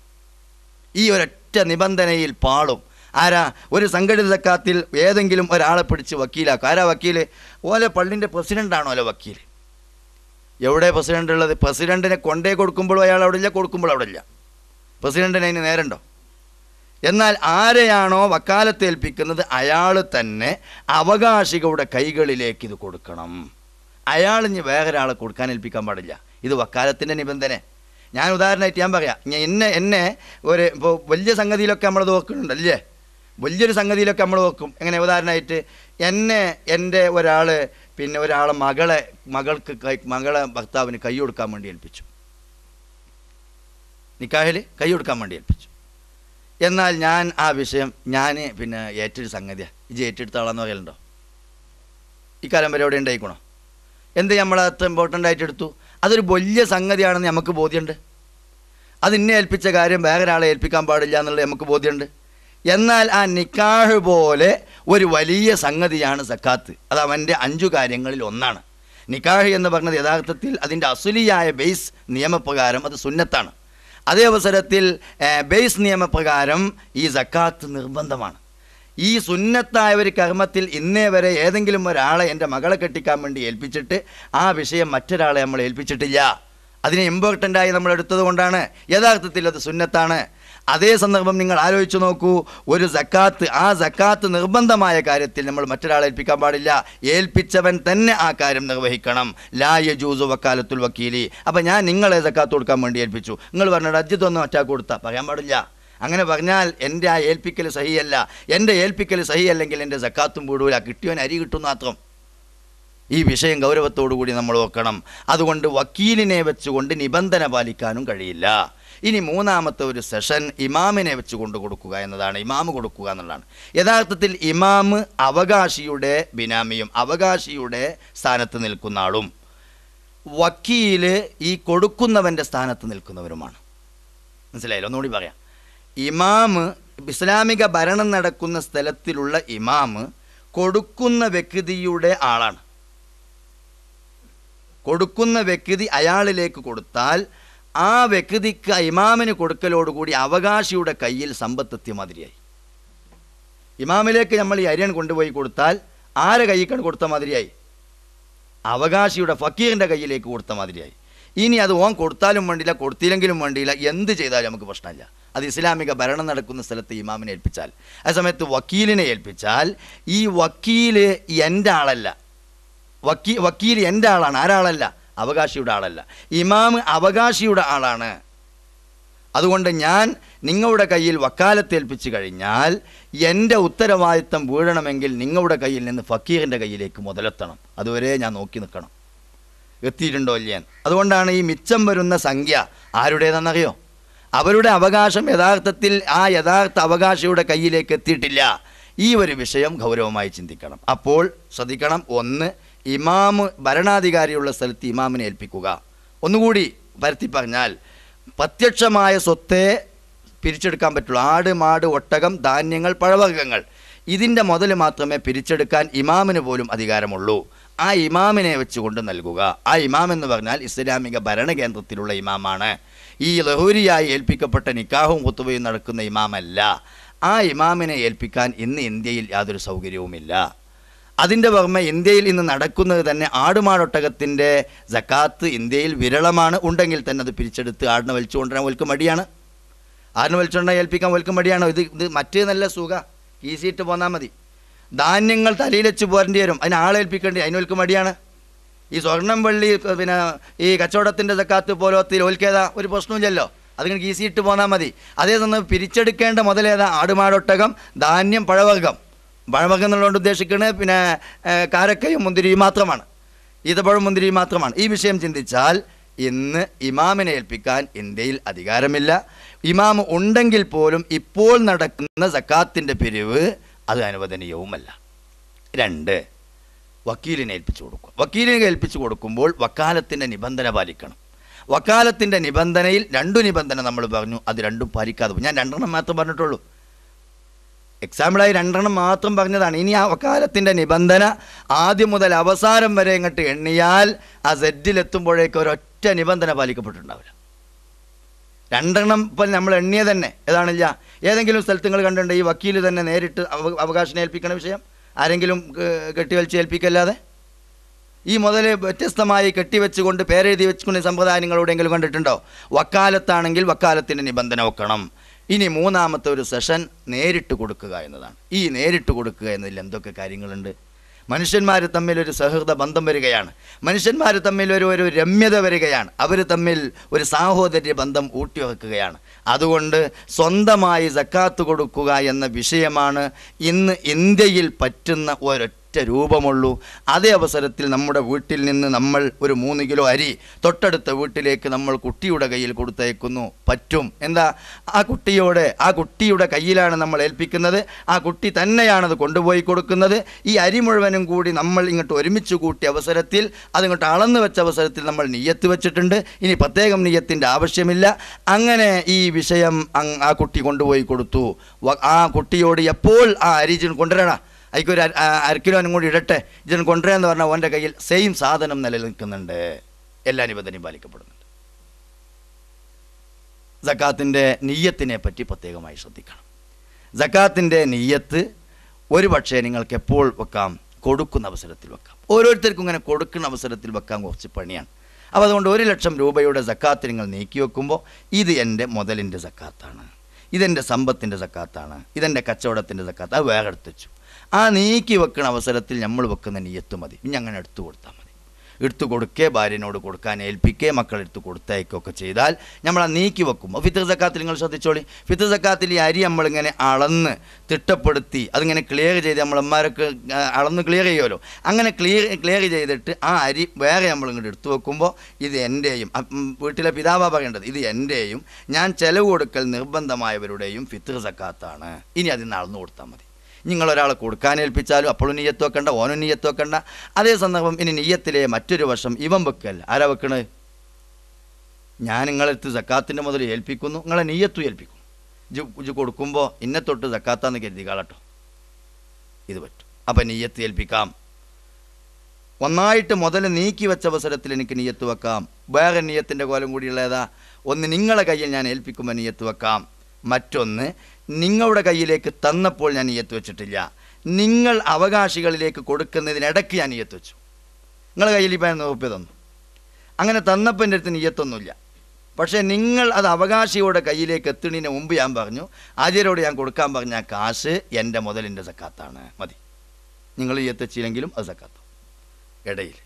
ഈ ഒരൊറ്റ നിബന്ധനയിൽ പാളും ആരാ ഒരു സംഘടിത സക്കാത്തിൽ ഏതെങ്കിലും ഒരാളെ പിടിച്ച് വക്കീലാക്കും ആരാ വക്കീൽ ഓലെ പള്ളിൻ്റെ പ്രസിഡൻ്റാണോ ഓലെ വക്കീൽ എവിടെ പ്രസിഡന്റ് ഉള്ളത് പ്രസിഡന്റിനെ കൊണ്ടേ കൊടുക്കുമ്പോഴും അയാൾ അവിടെ ഇല്ല കൊടുക്കുമ്പോൾ അവിടെ ഇല്ല പ്രസിഡന്റിന് അതിന് നേരണ്ടോ എന്നാൽ ആരെയാണോ വക്കാലത്ത് ഏൽപ്പിക്കുന്നത് അയാൾ തന്നെ അവകാശികളുടെ കൈകളിലേക്ക് ഇത് കൊടുക്കണം അയാൾ ഇനി വേറൊരാളെ കൊടുക്കാൻ ഏൽപ്പിക്കാൻ പാടില്ല ഇത് വക്കാലത്തിൻ്റെ നിബന്ധന ഞാൻ ഉദാഹരണമായിട്ട് ഞാൻ പറയാം ഞാൻ എന്നെ എന്നെ ഒരു ഇപ്പോൾ വലിയ സംഗതിയിലൊക്കെ നമ്മൾ നോക്കുന്നുണ്ട് അല്ലേ വലിയൊരു സംഗതിയിലൊക്കെ നമ്മൾ നോക്കും എങ്ങനെ ഉദാഹരണമായിട്ട് എന്നെ എൻ്റെ ഒരാൾ പിന്നെ ഒരാളെ മകളെ മകൾക്ക് കൈ മകളെ ഭർത്താവിന് കൈ കൊടുക്കാൻ വേണ്ടി ഏൽപ്പിച്ചു നിക്കാഹിൽ കൈ കൊടുക്കാൻ വേണ്ടി ഏൽപ്പിച്ചു എന്നാൽ ഞാൻ ആ വിഷയം ഞാൻ പിന്നെ ഏറ്റൊരു സംഗതിയാണ് ഇത് ഏറ്റെടുത്ത ആളാന്ന് പറയലുണ്ടോ ഇക്കാലം വരെ എവിടെ ഉണ്ടായിക്കണോ എന്ത് നമ്മൾ അത്ര ഇമ്പോർട്ടൻ്റ് ആയിട്ട് എടുത്തു അതൊരു വലിയ സംഗതിയാണെന്ന് നമുക്ക് ബോധ്യമുണ്ട് അത് ഇന്നെ ഏൽപ്പിച്ച കാര്യം വേറെ ഒരാളെ ഏൽപ്പിക്കാൻ പാടില്ല എന്നുള്ളത് നമുക്ക് ബോധ്യമുണ്ട് എന്നാൽ ആ നിക്കാഹ് പോലെ ഒരു വലിയ സംഗതിയാണ് സക്കാത്ത് അത് അവൻ്റെ അഞ്ചു കാര്യങ്ങളിൽ ഒന്നാണ് നിക്കാഹ് എന്ന് പറഞ്ഞത് യഥാർത്ഥത്തിൽ അതിൻ്റെ അസുലിയായ ബേസ് നിയമപ്രകാരം അത് സുന്നത്താണ് അതേ അവസരത്തിൽ ഏഹ്, ബേസ് നിയമപ്രകാരം ഈ സക്കാത്ത് നിർബന്ധമാണ് ഈ സുന്നത്തായ ഒരു കർമ്മത്തിൽ ഇന്നേ വരെ ഏതെങ്കിലും ഒരാളെ എൻ്റെ മകളെ കെട്ടിക്കാൻ വേണ്ടി ഏൽപ്പിച്ചിട്ട് ആ വിഷയം മറ്റൊരാളെ നമ്മൾ ഏൽപ്പിച്ചിട്ടില്ല അതിനെ ഇമ്പോർട്ടൻ്റ് ആയി നമ്മൾ എടുത്തത് കൊണ്ടാണ് യഥാർത്ഥത്തിൽ അത് സുന്നത്താണ് അതേ സന്ദർഭം നിങ്ങൾ ആലോചിച്ച് നോക്കൂ ഒരു സക്കാത്ത് ആ സക്കാത്ത് നിർബന്ധമായ കാര്യത്തിൽ നമ്മൾ മറ്റൊരാളെ ഏൽപ്പിക്കാൻ പാടില്ല ഏൽപ്പിച്ചവൻ തന്നെ ആ കാര്യം നിർവഹിക്കണം ലാ യജൂസു വക്കാലത്തുൽ വക്കീലി അപ്പം ഞാൻ നിങ്ങളെ സക്കാത്ത് കൊടുക്കാൻ വേണ്ടി ഏൽപ്പിച്ചു നിങ്ങൾ പറഞ്ഞ അജ്ജിത്തൊന്നും ഒറ്റാക്ക് കൊടുത്താൽ പറയാൻ പാടില്ല അങ്ങനെ പറഞ്ഞാൽ എൻ്റെ ആ ഏൽപ്പിക്കൽ സഹിയല്ല എൻ്റെ ഏൽപ്പിക്കൽ സഹിയല്ലെങ്കിൽ എൻ്റെ സക്കാത്തും വീടൂല കിട്ടിയവൻ അരി കിട്ടും മാത്രം ഈ വിഷയം ഗൗരവത്തോടു കൂടി നമ്മൾ നോക്കണം അതുകൊണ്ട് വക്കീലിനെ വെച്ചുകൊണ്ട് നിബന്ധന പാലിക്കാനും കഴിയില്ല ഇനി മൂന്നാമത്തെ ഒരു സെഷൻ ഇമാമിനെ വെച്ച് കൊണ്ട് കൊടുക്കുക എന്നതാണ് ഇമാമ് കൊടുക്കുക എന്നുള്ളതാണ് യഥാർത്ഥത്തിൽ ഇമാമ് അവകാശിയുടെ ബിനാമിയും അവകാശിയുടെ സ്ഥാനത്ത് നിൽക്കുന്ന ആളും വക്കീല് ഈ കൊടുക്കുന്നവൻ്റെ സ്ഥാനത്ത് നിൽക്കുന്നവരുമാണ് മനസ്സിലായല്ലോ ഒന്നുകൂടി പറയാം ഇമാമ് ഇസ്ലാമിക ഭരണം നടക്കുന്ന സ്ഥലത്തിലുള്ള ഇമാമ് കൊടുക്കുന്ന വ്യക്തിയുടെ ആളാണ് കൊടുക്കുന്ന വ്യക്തി അയാളിലേക്ക് കൊടുത്താൽ ആ വ്യക്തിക്ക് ഇമാമിന് കൊടുക്കലോടുകൂടി അവകാശിയുടെ കയ്യിൽ സമ്പത്തെത്തിയ മാതിരിയായി ഇമാമിലേക്ക് നമ്മൾ ഈ അരിയൻ കൊണ്ടുപോയി കൊടുത്താൽ ആരെ കൈക്കാണ് കൊടുത്ത മാതിരിയായി അവകാശിയുടെ ഫക്കീറിൻ്റെ കയ്യിലേക്ക് കൊടുത്ത മാതിരിയായി ഇനി അത് ഓൻ കൊടുത്താലും വേണ്ടിയില്ല കൊടുത്തില്ലെങ്കിലും വേണ്ടിയില്ല എന്ത് ചെയ്താലും നമുക്ക് പ്രശ്നമില്ല അത് ഇസ്ലാമിക ഭരണം നടക്കുന്ന സ്ഥലത്ത് ഇമാമിനെ ഏൽപ്പിച്ചാൽ ആ സമയത്ത് വക്കീലിനെ ഏൽപ്പിച്ചാൽ ഈ വക്കീല് എൻ്റെ ആളല്ല വക്കീ വക്കീൽ എൻ്റെ ആളാണ് ആരാളല്ല അവകാശിയുടെ ആളല്ല ഇമാമ് അവകാശിയുടെ ആളാണ് അതുകൊണ്ട് ഞാൻ നിങ്ങളുടെ കയ്യിൽ വക്കാലത്ത് ഏൽപ്പിച്ചു കഴിഞ്ഞാൽ എൻ്റെ ഉത്തരവാദിത്തം വീഴണമെങ്കിൽ നിങ്ങളുടെ കയ്യിൽ നിന്ന് ഫക്കീറിൻ്റെ കയ്യിലേക്ക് മുതലെത്തണം അതുവരെ ഞാൻ നോക്കി നിൽക്കണം എത്തിയിട്ടുണ്ടോ ഇല്ലയാൻ അതുകൊണ്ടാണ് ഈ മിച്ചം വരുന്ന സംഖ്യ ആരുടേതെന്നറിയോ അവരുടെ അവകാശം യഥാർത്ഥത്തിൽ ആ യഥാർത്ഥ അവകാശിയുടെ കയ്യിലേക്ക് എത്തിയിട്ടില്ല ഈ ഒരു വിഷയം ഗൗരവമായി ചിന്തിക്കണം അപ്പോൾ ശ്രദ്ധിക്കണം ഒന്ന് ഇമാമ് ഭരണാധികാരിയുള്ള സ്ഥലത്ത് ഇമാമിനെ ഏൽപ്പിക്കുക ഒന്നുകൂടി പരത്തി പറഞ്ഞാൽ പ്രത്യക്ഷമായ സ്വത്തെ പിരിച്ചെടുക്കാൻ പറ്റുള്ളൂ ആട് മാട് ഒട്ടകം ധാന്യങ്ങൾ പഴവർഗ്ഗങ്ങൾ ഇതിൻ്റെ മുതൽ മാത്രമേ പിരിച്ചെടുക്കാൻ ഇമാമിന് പോലും അധികാരമുള്ളൂ ആ ഇമാമിനെ വെച്ചുകൊണ്ട് നൽകുക ആ ഇമാം എന്ന് പറഞ്ഞാൽ ഇസ്ലാമിക ഭരണകേന്ദ്രത്തിലുള്ള ഇമാമാണ് ഈ ലഹൂരിയായി ഏൽപ്പിക്കപ്പെട്ട നിക്കാഹും കുത്തുബയും നടക്കുന്ന ഇമാമല്ല ആ ഇമാമിനെ ഏൽപ്പിക്കാൻ ഇന്ന് ഇന്ത്യയിൽ യാതൊരു സൗകര്യവുമില്ല അതിൻ്റെ പുറമെ ഇന്ത്യയിൽ ഇന്ന് നടക്കുന്നത് തന്നെ ആടുമാടൊട്ടകത്തിൻ്റെ ജക്കാത്ത് ഇന്ത്യയിൽ വിരളമാണ് ഉണ്ടെങ്കിൽ തന്നെ അത് പിരിച്ചെടുത്ത് ആടിനെ വലിച്ചു കൊണ്ടുവരാൻ ഒൽക്ക് മടിയാണ് ആടിനെ വലിച്ചുകൊണ്ടാൽ ഏൽപ്പിക്കാൻ ഒൽക്ക് മടിയാണോ ഇത് ഇത് മറ്റേ നല്ല സുഖ ഈസിയിട്ട് പോന്നാൽ മതി ധാന്യങ്ങൾ തലയിൽ വെച്ച് പോരേണ്ടി വരും അതിന് ആളേൽപ്പിക്കേണ്ടി അതിനൊൽക്ക് മടിയാണ് ഈ സ്വർണം വെള്ളി പിന്നെ ഈ കച്ചവടത്തിൻ്റെ ജക്കാത്ത് പോലത്തിൽ ഓൽക്കേതാ ഒരു പ്രശ്നമില്ലല്ലോ അതിങ്ങനെ ഈസിയിട്ട് പോന്നാൽ മതി അതേ സമയം പിരിച്ചെടുക്കേണ്ട മുതലേതാ ആടുമാടൊട്ടകം ധാന്യം പഴവർഗ്ഗം പഴവർഗ്ഗം എന്നുള്ളതുകൊണ്ട് ഉദ്ദേശിക്കുന്നത് പിന്നെ ഏഹ്, കാരക്കയും മുന്തിരിയും മാത്രമാണ് ഈത്തപ്പഴം മുന്തിരിയും മാത്രമാണ് ഈ വിഷയം ചിന്തിച്ചാൽ ഇന്ന് ഇമാമിനെ ഏൽപ്പിക്കാൻ ഇന്ത്യയിൽ അധികാരമില്ല ഇമാം ഉണ്ടെങ്കിൽ പോലും ഇപ്പോൾ നടക്കുന്ന സക്കാത്തിൻ്റെ പിരിവ് അത് അനുവദനീയവുമല്ല രണ്ട് വക്കീലിനെ ഏൽപ്പിച്ചു കൊടുക്കും വക്കീലിനെ ഏൽപ്പിച്ചു കൊടുക്കുമ്പോൾ വക്കാലത്തിൻ്റെ നിബന്ധന പാലിക്കണം വക്കാലത്തിൻ്റെ നിബന്ധനയിൽ രണ്ടു നിബന്ധന നമ്മൾ പറഞ്ഞു അത് രണ്ടും പാലിക്കാതെ പോയി. ഞാൻ രണ്ടെണ്ണം മാത്രം പറഞ്ഞിട്ടുള്ളൂ എക്സാമ്പിളായി രണ്ടെണ്ണം മാത്രം പറഞ്ഞതാണ് ഇനി ആ വക്കാലത്തിൻ്റെ നിബന്ധന ആദ്യം മുതൽ അവസാനം വരെ ഇങ്ങോട്ട് എണ്ണിയാൽ ആ സെറ്റിലെത്തുമ്പോഴേക്ക് ഒരൊറ്റ നിബന്ധന പാലിക്കപ്പെട്ടിട്ടുണ്ടാവില്ല രണ്ടെണ്ണം ഇപ്പം നമ്മൾ എണ്ണിയ തന്നെ ഏതാണില്ല ഏതെങ്കിലും സ്ഥലത്ത് നിങ്ങൾ കണ്ടിട്ടുണ്ട് ഈ വക്കീൽ തന്നെ നേരിട്ട് അവ- അവകാശം ഏൽപ്പിക്കണ വിഷയം ആരെങ്കിലും ഏഹ്, കെട്ടിവലിച്ച് ഏൽപ്പിക്കല്ലാതെ ഈ മുതൽ വ്യത്യസ്തമായി കെട്ടിവെച്ചുകൊണ്ട് പേരെഴുതി വെച്ചുകൊണ്ട് സമ്പ്രദായം നിങ്ങൾ എവിടെയെങ്കിലും കണ്ടിട്ടുണ്ടോ വക്കാലത്താണെങ്കിൽ വക്കാലത്തിൻ്റെ നിബന്ധന വെക്കണം ഇനി മൂന്നാമത്തെ ഒരു സെഷൻ നേരിട്ട് കൊടുക്കുക എന്നതാണ് ഈ നേരിട്ട് കൊടുക്കുക എന്നതിൽ എന്തൊക്കെ കാര്യങ്ങളുണ്ട് മനുഷ്യന്മാർ തമ്മിൽ ഒരു സൗഹൃദ ബന്ധം വരികയാണ് മനുഷ്യന്മാർ തമ്മിൽ ഒരു ഒരു രമ്യത വരികയാണ് അവർ തമ്മിൽ ഒരു സാഹോദര്യ ബന്ധം ഊട്ടിവെക്കുകയാണ് അതുകൊണ്ട് സ്വന്തമായി സക്കാത്ത് കൊടുക്കുക എന്ന വിഷയമാണ് ഇന്ന് ഇന്ത്യയിൽ പറ്റുന്ന ഒരൊറ്റ രൂപമുള്ളൂ അതേ അവസരത്തിൽ നമ്മുടെ വീട്ടിൽ നിന്ന് നമ്മൾ ഒരു മൂന്ന് കിലോ അരി തൊട്ടടുത്ത വീട്ടിലേക്ക് നമ്മൾ കുട്ടിയുടെ കയ്യിൽ കൊടുത്തയക്കുന്നു പറ്റും എന്താ ആ കുട്ടിയോട് ആ കുട്ടിയുടെ കയ്യിലാണ് നമ്മൾ ഏൽപ്പിക്കുന്നത് ആ കുട്ടി തന്നെയാണത് കൊണ്ടുപോയി കൊടുക്കുന്നത് ഈ അരി മുഴുവനും കൂടി നമ്മൾ ഇങ്ങോട്ട് ഒരുമിച്ച് കൂട്ടിയ അവസരത്തിൽ അതിങ്ങോട്ട് അളന്ന് വെച്ച അവസരത്തിൽ നമ്മൾ നെയ്യത്ത് വെച്ചിട്ടുണ്ട് ഇനി പ്രത്യേകം നെയ്യത്തിൻ്റെ ആവശ്യമില്ല അങ്ങനെ ഈ വിഷയം അങ് ആ കുട്ടി കൊണ്ടുപോയി കൊടുത്തു വ- ആ കുട്ടിയോട് എപ്പോൾ ആ അരി ഇജ്ജ് കൊണ്ടുവരണ അതിക്കൊരു അര- ആ അര കിലോനും കൂടി ഇടട്ടെ ഇജൻ കൊണ്ടുവരാന്ന് പറഞ്ഞാൽ ഓൻ്റെ കയ്യിൽ സെയിം സാധനം നിലനിൽക്കുന്നുണ്ട് എല്ലാ നിബന്ധനയും പാലിക്കപ്പെടുന്നുണ്ട് ജക്കാത്തിൻ്റെ നീയത്തിനെ പറ്റി പ്രത്യേകമായി ശ്രദ്ധിക്കണം ജക്കാത്തിൻ്റെ നീയത്ത് ഒരു പക്ഷേ നിങ്ങൾക്ക് എപ്പോൾ വെക്കാം കൊടുക്കുന്ന അവസരത്തിൽ വെക്കാം ഓരോരുത്തർക്കും ഇങ്ങനെ കൊടുക്കുന്ന അവസരത്തിൽ വെക്കാൻ കുറച്ച് പണിയാണ് അപ്പോൾ അതുകൊണ്ട് ഒരു ലക്ഷം രൂപയുടെ സക്കാത്ത് നിങ്ങൾ നീക്കി വെക്കുമ്പോൾ ഇത് എൻ്റെ മുതലിൻ്റെ സക്കാത്താണ് ഇതെൻ്റെ സമ്പത്തിൻ്റെ സക്കാത്താണ് ഇതെൻ്റെ കച്ചവടത്തിൻ്റെ സക്കാത്ത് അത് വേറെ എടുത്ത് വെച്ചു ആ നീക്കി വെക്കുന്ന അവസരത്തിൽ നമ്മൾ വെക്കുന്ന നീയത്ത് മതി ഇനി അങ്ങനെ എടുത്തു കൊടുത്താൽ മതി എടുത്തു കൊടുക്കേ ഭാര്യനോട് കൊടുക്കാൻ ഏൽപ്പിക്കേ മക്കൾ എടുത്ത് കൊടുത്തയക്കുകയൊക്കെ ചെയ്താൽ നമ്മൾ ആ നീക്കി വെക്കും ഫിത്തർ സക്കാത്തിൽ നിങ്ങൾ ശ്രദ്ധിച്ചോളി ഫിത്തർ സക്കാത്തിൽ ഈ അരി നമ്മളിങ്ങനെ അളന്ന് തിട്ടപ്പെടുത്തി അതിങ്ങനെ ക്ലിയർ ചെയ്ത് നമ്മളന്മാരൊക്കെ ആ, അളന്ന് ക്ലിയർ ചെയ്യുമല്ലോ അങ്ങനെ ക്ലിയർ ക്ലിയർ ചെയ്തിട്ട് ആ അരി വേറെ നമ്മളിങ്ങോട്ട് എടുത്തു വെക്കുമ്പോൾ ഇത് എൻ്റെയും അ- ഉം, വീട്ടിലെ പിതാവാ പറയേണ്ടത് ഇത് എൻ്റെയും ഞാൻ ചെലവ് കൊടുക്കൽ നിർബന്ധമായവരുടെയും ഫിത്തർ സക്കാത്താണ് ഇനി അതിന് അളന്നു കൊടുത്താൽ മതി നിങ്ങൾ ഒരാളെ കൊടുക്കാൻ ഏൽപ്പിച്ചാലും അപ്പോഴും നീയത്ത് വെക്കണ്ട ഓനും നീയത്ത് വെക്കണ്ട അതേ സന്ദർഭം ഇനി നീയത്തിലെ മറ്റൊരു വർഷം ഇവൻ വെക്കല്ല ആരാ വെക്കണത് ഞാൻ നിങ്ങളെടുത്ത് സക്കാത്തിൻ്റെ മുതൽ ഏൽപ്പിക്കുന്നു നിങ്ങളെ നീയത്തും ഏൽപ്പിക്കും ഇജ് ഇജ് കൊടുക്കുമ്പോൾ ഇന്നെ തൊട്ട് സക്കാത്താന്ന് കരുതി കാളട്ടോ ഇത് പറ്റും അപ്പം നീയത്ത് ഏൽപ്പിക്കാം ഒന്നായിട്ട് മുതൽ നീക്കി വെച്ച അവസരത്തിൽ എനിക്ക് നീയത്ത് വെക്കാം വേറെ നീയത്തിൻ്റെ കോലം കൂടിയുള്ള ഏതാ ഒന്ന് നിങ്ങളെ കയ്യിൽ ഞാൻ ഏൽപ്പിക്കുമ്പോൾ നീയത്ത് വെക്കാം മറ്റൊന്ന് നിങ്ങളുടെ കയ്യിലേക്ക് തന്നപ്പോൾ ഞാൻ നീയത്ത് വെച്ചിട്ടില്ല നിങ്ങൾ അവകാശികളിലേക്ക് കൊടുക്കുന്നതിനിടയ്ക്ക് ഞാൻ നീയത്ത് വെച്ചു നിങ്ങളെ കയ്യിൽ ഇപ്പം ഞാൻ ഉറുപ്പ്യ തന്നു അങ്ങനെ തന്നപ്പോൾ എൻ്റെ അടുത്ത് നീയത്തൊന്നുമില്ല പക്ഷേ നിങ്ങൾ അത് അവകാശിയുടെ കയ്യിലേക്ക് എത്തുന്നതിന് മുമ്പ് ഞാൻ പറഞ്ഞു ആചാര്യോട് ഞാൻ കൊടുക്കാൻ പറഞ്ഞ ആ കാശ് എൻ്റെ മുതലിൻ്റെ സക്കാത്താണ് മതി നിങ്ങൾ നീയത്ത് വെച്ചില്ലെങ്കിലും അത് സക്കാത്താണ് ഇടയിൽ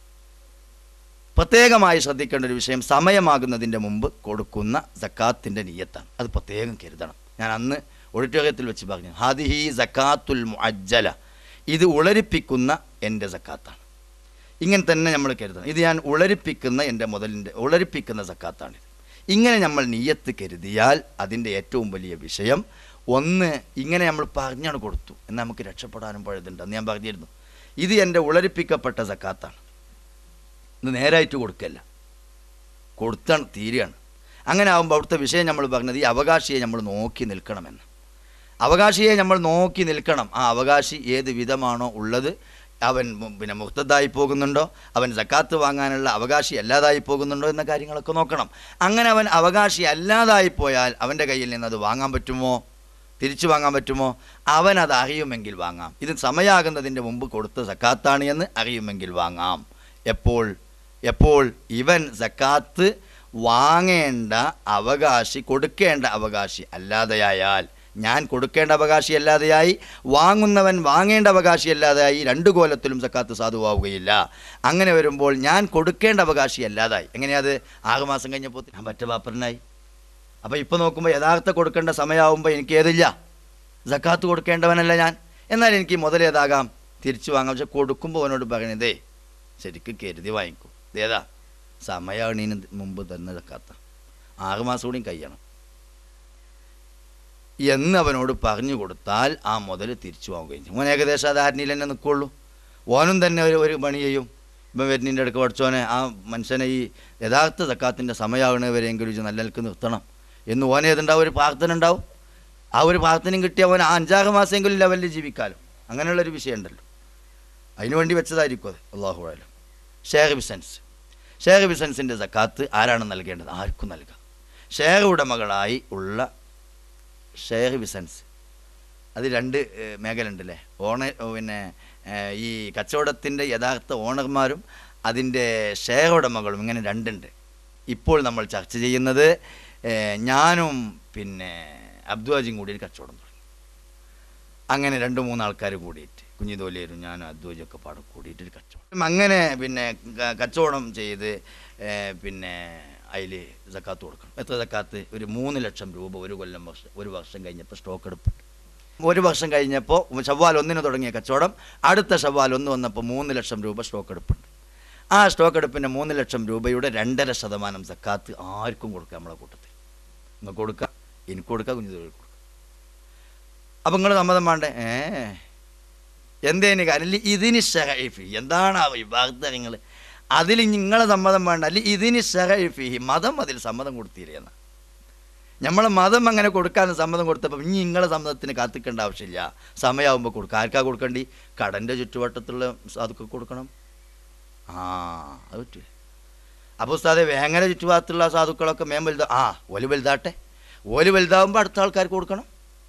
പ്രത്യേകമായി ശ്രദ്ധിക്കേണ്ട ഒരു വിഷയം സമയമാകുന്നതിൻ്റെ മുമ്പ് കൊടുക്കുന്ന സക്കാത്തിൻ്റെ നീയത്താണ് അത് പ്രത്യേകം കരുതണം ഞാൻ അന്ന് ഓഡിറ്റോറിയത്തിൽ വെച്ച് പറഞ്ഞു ഹാദിഹി സക്കാത്തുൽ മുഅജ്ജല ഇത് ഉളരിപ്പിക്കുന്ന എൻ്റെ സക്കാത്താണ് ഇങ്ങനെ തന്നെ നമ്മൾ കരുതണം ഇത് ഞാൻ ഉളരിപ്പിക്കുന്ന എൻ്റെ മുതലിൻ്റെ ഉളരിപ്പിക്കുന്ന സക്കാത്താണിത് ഇങ്ങനെ നമ്മൾ നീയത്ത് കരുതിയാൽ അതിൻ്റെ ഏറ്റവും വലിയ വിഷയം ഒന്ന് ഇങ്ങനെ നമ്മൾ പറഞ്ഞാണ് കൊടുത്തു എന്നാൽ നമുക്ക് രക്ഷപ്പെടാനും പഴുതുണ്ട് അന്ന് ഞാൻ പറഞ്ഞിരുന്നു ഇത് എൻ്റെ ഉളരിപ്പിക്കപ്പെട്ട സക്കാത്താണ് ഇത് നേരായിട്ട് കൊടുക്കല്ല കൊടുത്താണ് തീരുകയാണ് അങ്ങനെ ആകുമ്പോൾ അവിടുത്തെ വിഷയം നമ്മൾ പറഞ്ഞത് ഈ അവകാശിയെ നമ്മൾ നോക്കി നിൽക്കണമെന്ന് അവകാശിയെ നമ്മൾ നോക്കി നിൽക്കണം ആ അവകാശി ഏത് വിധമാണോ ഉള്ളത് അവൻ മു- പിന്നെ മുക്തതായി പോകുന്നുണ്ടോ അവൻ സക്കാത്ത് വാങ്ങാനുള്ള അവകാശി അല്ലാതായി പോകുന്നുണ്ടോ എന്ന കാര്യങ്ങളൊക്കെ നോക്കണം അങ്ങനെ അവൻ അവകാശി അല്ലാതായി പോയാൽ അവൻ്റെ കയ്യിൽ നിന്ന് അത് വാങ്ങാൻ പറ്റുമോ തിരിച്ചു വാങ്ങാൻ പറ്റുമോ അവൻ അത് അറിയുമെങ്കിൽ വാങ്ങാം ഇത് സമയാകുന്നതിൻ്റെ മുമ്പ് കൊടുത്ത സക്കാത്താണ് എന്ന് അറിയുമെങ്കിൽ വാങ്ങാം എപ്പോൾ എപ്പോൾ ഇവൻ സക്കാത്ത് വാങ്ങേണ്ട അവകാശി കൊടുക്കേണ്ട അവകാശി അല്ലാതെയായാൽ ഞാൻ കൊടുക്കേണ്ട അവകാശി അല്ലാതെയായി വാങ്ങുന്നവൻ വാങ്ങേണ്ട അവകാശി അല്ലാതെയായി രണ്ട് കോലത്തിലും സക്കാത്ത് സാധുവാവുകയില്ല അങ്ങനെ വരുമ്പോൾ ഞാൻ കൊടുക്കേണ്ട അവകാശി അല്ലാതായി എങ്ങനെയത് ആറുമാസം കഴിഞ്ഞപ്പോൾ ഞാൻ പറ്റ പാപ്പരനായി അപ്പോൾ ഇപ്പോൾ നോക്കുമ്പോൾ യഥാർത്ഥ കൊടുക്കേണ്ട സമയമാകുമ്പോൾ എനിക്ക് ഏതില്ല സക്കാത്ത് കൊടുക്കേണ്ടവനല്ല ഞാൻ എന്നാൽ എനിക്ക് മുതലേതാകാം തിരിച്ചു വാങ്ങാം പക്ഷെ കൊടുക്കുമ്പോൾ അവനോട് പറയണതേ ശരിക്കും കരുതി വാങ്ങിക്കും ഇതേതാ സമയമാണീന് മുമ്പ് തന്നെ സക്കാത്ത ആറുമാസം കൂടിയും കഴിയണം എന്ന് അവനോട് പറഞ്ഞു കൊടുത്താൽ ആ മുതൽ തിരിച്ചു വാങ്ങുകയും ചെയ്യും ഓൻ ഏകദേശം ആ ധാരണയിൽ തന്നെ നിൽക്കുള്ളൂ ഓനും തന്നെ ഒരു ഒരു പണി ചെയ്യും ഇപ്പം വരുന്നതിൻ്റെ അടുക്ക് പഠിച്ചോനെ ആ മനുഷ്യനെ ഈ യഥാർത്ഥ സക്കാത്തിൻ്റെ സമയമാകണവരെങ്കിലും ഇത് നല്ല നിലക്ക് നിർത്തണം എന്ന് ഓനെ ഏതുണ്ടാവും ഒരു പ്രാർത്ഥന ഉണ്ടാവും ആ ഒരു പ്രാർത്ഥനയും കിട്ടിയ അവൻ ആ അഞ്ചാറ് മാസമെങ്കിലും ലെവലിൽ ജീവിക്കാലോ അങ്ങനെയുള്ളൊരു വിഷയമുണ്ടല്ലോ അതിനു വേണ്ടി വെച്ചതായിരിക്കും അത് അള്ളാഹു ആയാലും ഷെയർ ബിസിനസ് ഷെയർ ബിസിനസിൻ്റെ സക്കാത്ത് ആരാണ് നൽകേണ്ടത് ആർക്കും നൽകാം ഷെയർ ഉടമകളായി ഉള്ള ഷെയർ ബിസിനസ് അത് രണ്ട് ഏഹ്, മേഖല ഉണ്ടല്ലേ ഓണ പിന്നെ ഏഹ്, ഈ കച്ചവടത്തിൻ്റെ യഥാർത്ഥ ഓണർമാരും അതിൻ്റെ ഷെയർ ഉടമകളും ഇങ്ങനെ രണ്ടുണ്ട് ഇപ്പോൾ നമ്മൾ ചർച്ച ചെയ്യുന്നത് ഏഹ്, ഞാനും പിന്നെ അബ്ദുവാജിയും കൂടി ഒരു കച്ചവടം തുടങ്ങി അങ്ങനെ രണ്ട് മൂന്ന് ആൾക്കാർ കൂടിയിട്ട് കുഞ്ഞിതോലിയരും ഞാനും അദ്വൈജൊക്കെ പാടെ കൂടിയിട്ട് ഒരു കച്ചവടം അങ്ങനെ പിന്നെ ക- കച്ചവടം ചെയ്ത് ഏഹ്, പിന്നെ അതിൽ സക്കാത്ത് കൊടുക്കണം എത്ര സക്കാത്ത് ഒരു മൂന്ന് ലക്ഷം രൂപ ഒരു കൊല്ലം വർഷം ഒരു വർഷം കഴിഞ്ഞപ്പോൾ സ്റ്റോക്ക് എടുപ്പുണ്ട് ഒരു വർഷം കഴിഞ്ഞപ്പോൾ ഷവ്വാൽ ഒന്നിന് തുടങ്ങിയ കച്ചവടം അടുത്ത ഷവ്വാൽ ഒന്ന് വന്നപ്പോൾ മൂന്ന് ലക്ഷം രൂപ സ്റ്റോക്ക് എടുപ്പുണ്ട് ആ സ്റ്റോക്ക് എടുപ്പിൻ്റെ മൂന്ന് ലക്ഷം രൂപയുടെ രണ്ടര ശതമാനം സക്കാത്ത് ആർക്കും കൊടുക്കാം നമ്മളെ കൂട്ടത്തിൽ നിങ്ങൾക്ക് കൊടുക്കാം എനിക്ക് കൊടുക്കാം കുഞ്ഞിതോലിക്ക് കൊടുക്കാം അപ്പം നിങ്ങൾ സമ്മതം വേണ്ടേ ഏ എന്തേന് കാര്യം അല്ലെ ഇതിന് ഷഹൈഫി എന്താണ് ആ വിഭാഗത്തെ നിങ്ങൾ അതിൽ നിങ്ങളെ സമ്മതം വേണ്ട അല്ലെ ഇതിന് ഷഹൈഫി മതം അതിൽ സമ്മതം കൊടുത്തിരിക്കുന്ന നമ്മളെ മതം അങ്ങനെ കൊടുക്കാൻ സമ്മതം കൊടുത്തപ്പോൾ ഇനി നിങ്ങളെ സമ്മതത്തിന് കാത്തിക്കേണ്ട ആവശ്യമില്ല സമയമാകുമ്പോൾ കൊടുക്കുക ആർക്കാ കൊടുക്കേണ്ടി കടൻ്റെ ചുറ്റുവട്ടത്തുള്ള സാധുക്കൾ കൊടുക്കണം ആ അത് പറ്റില്ല അപ്പോൾ ഉസ്താദെ വേങ്ങര ചുറ്റുഭാഗത്തുള്ള സാധുക്കളൊക്കെ മേം വലുതാ ആ ഓല് വലുതാട്ടെ ഓല് വലുതാവുമ്പോൾ അടുത്ത ആൾക്കാർക്ക് കൊടുക്കണം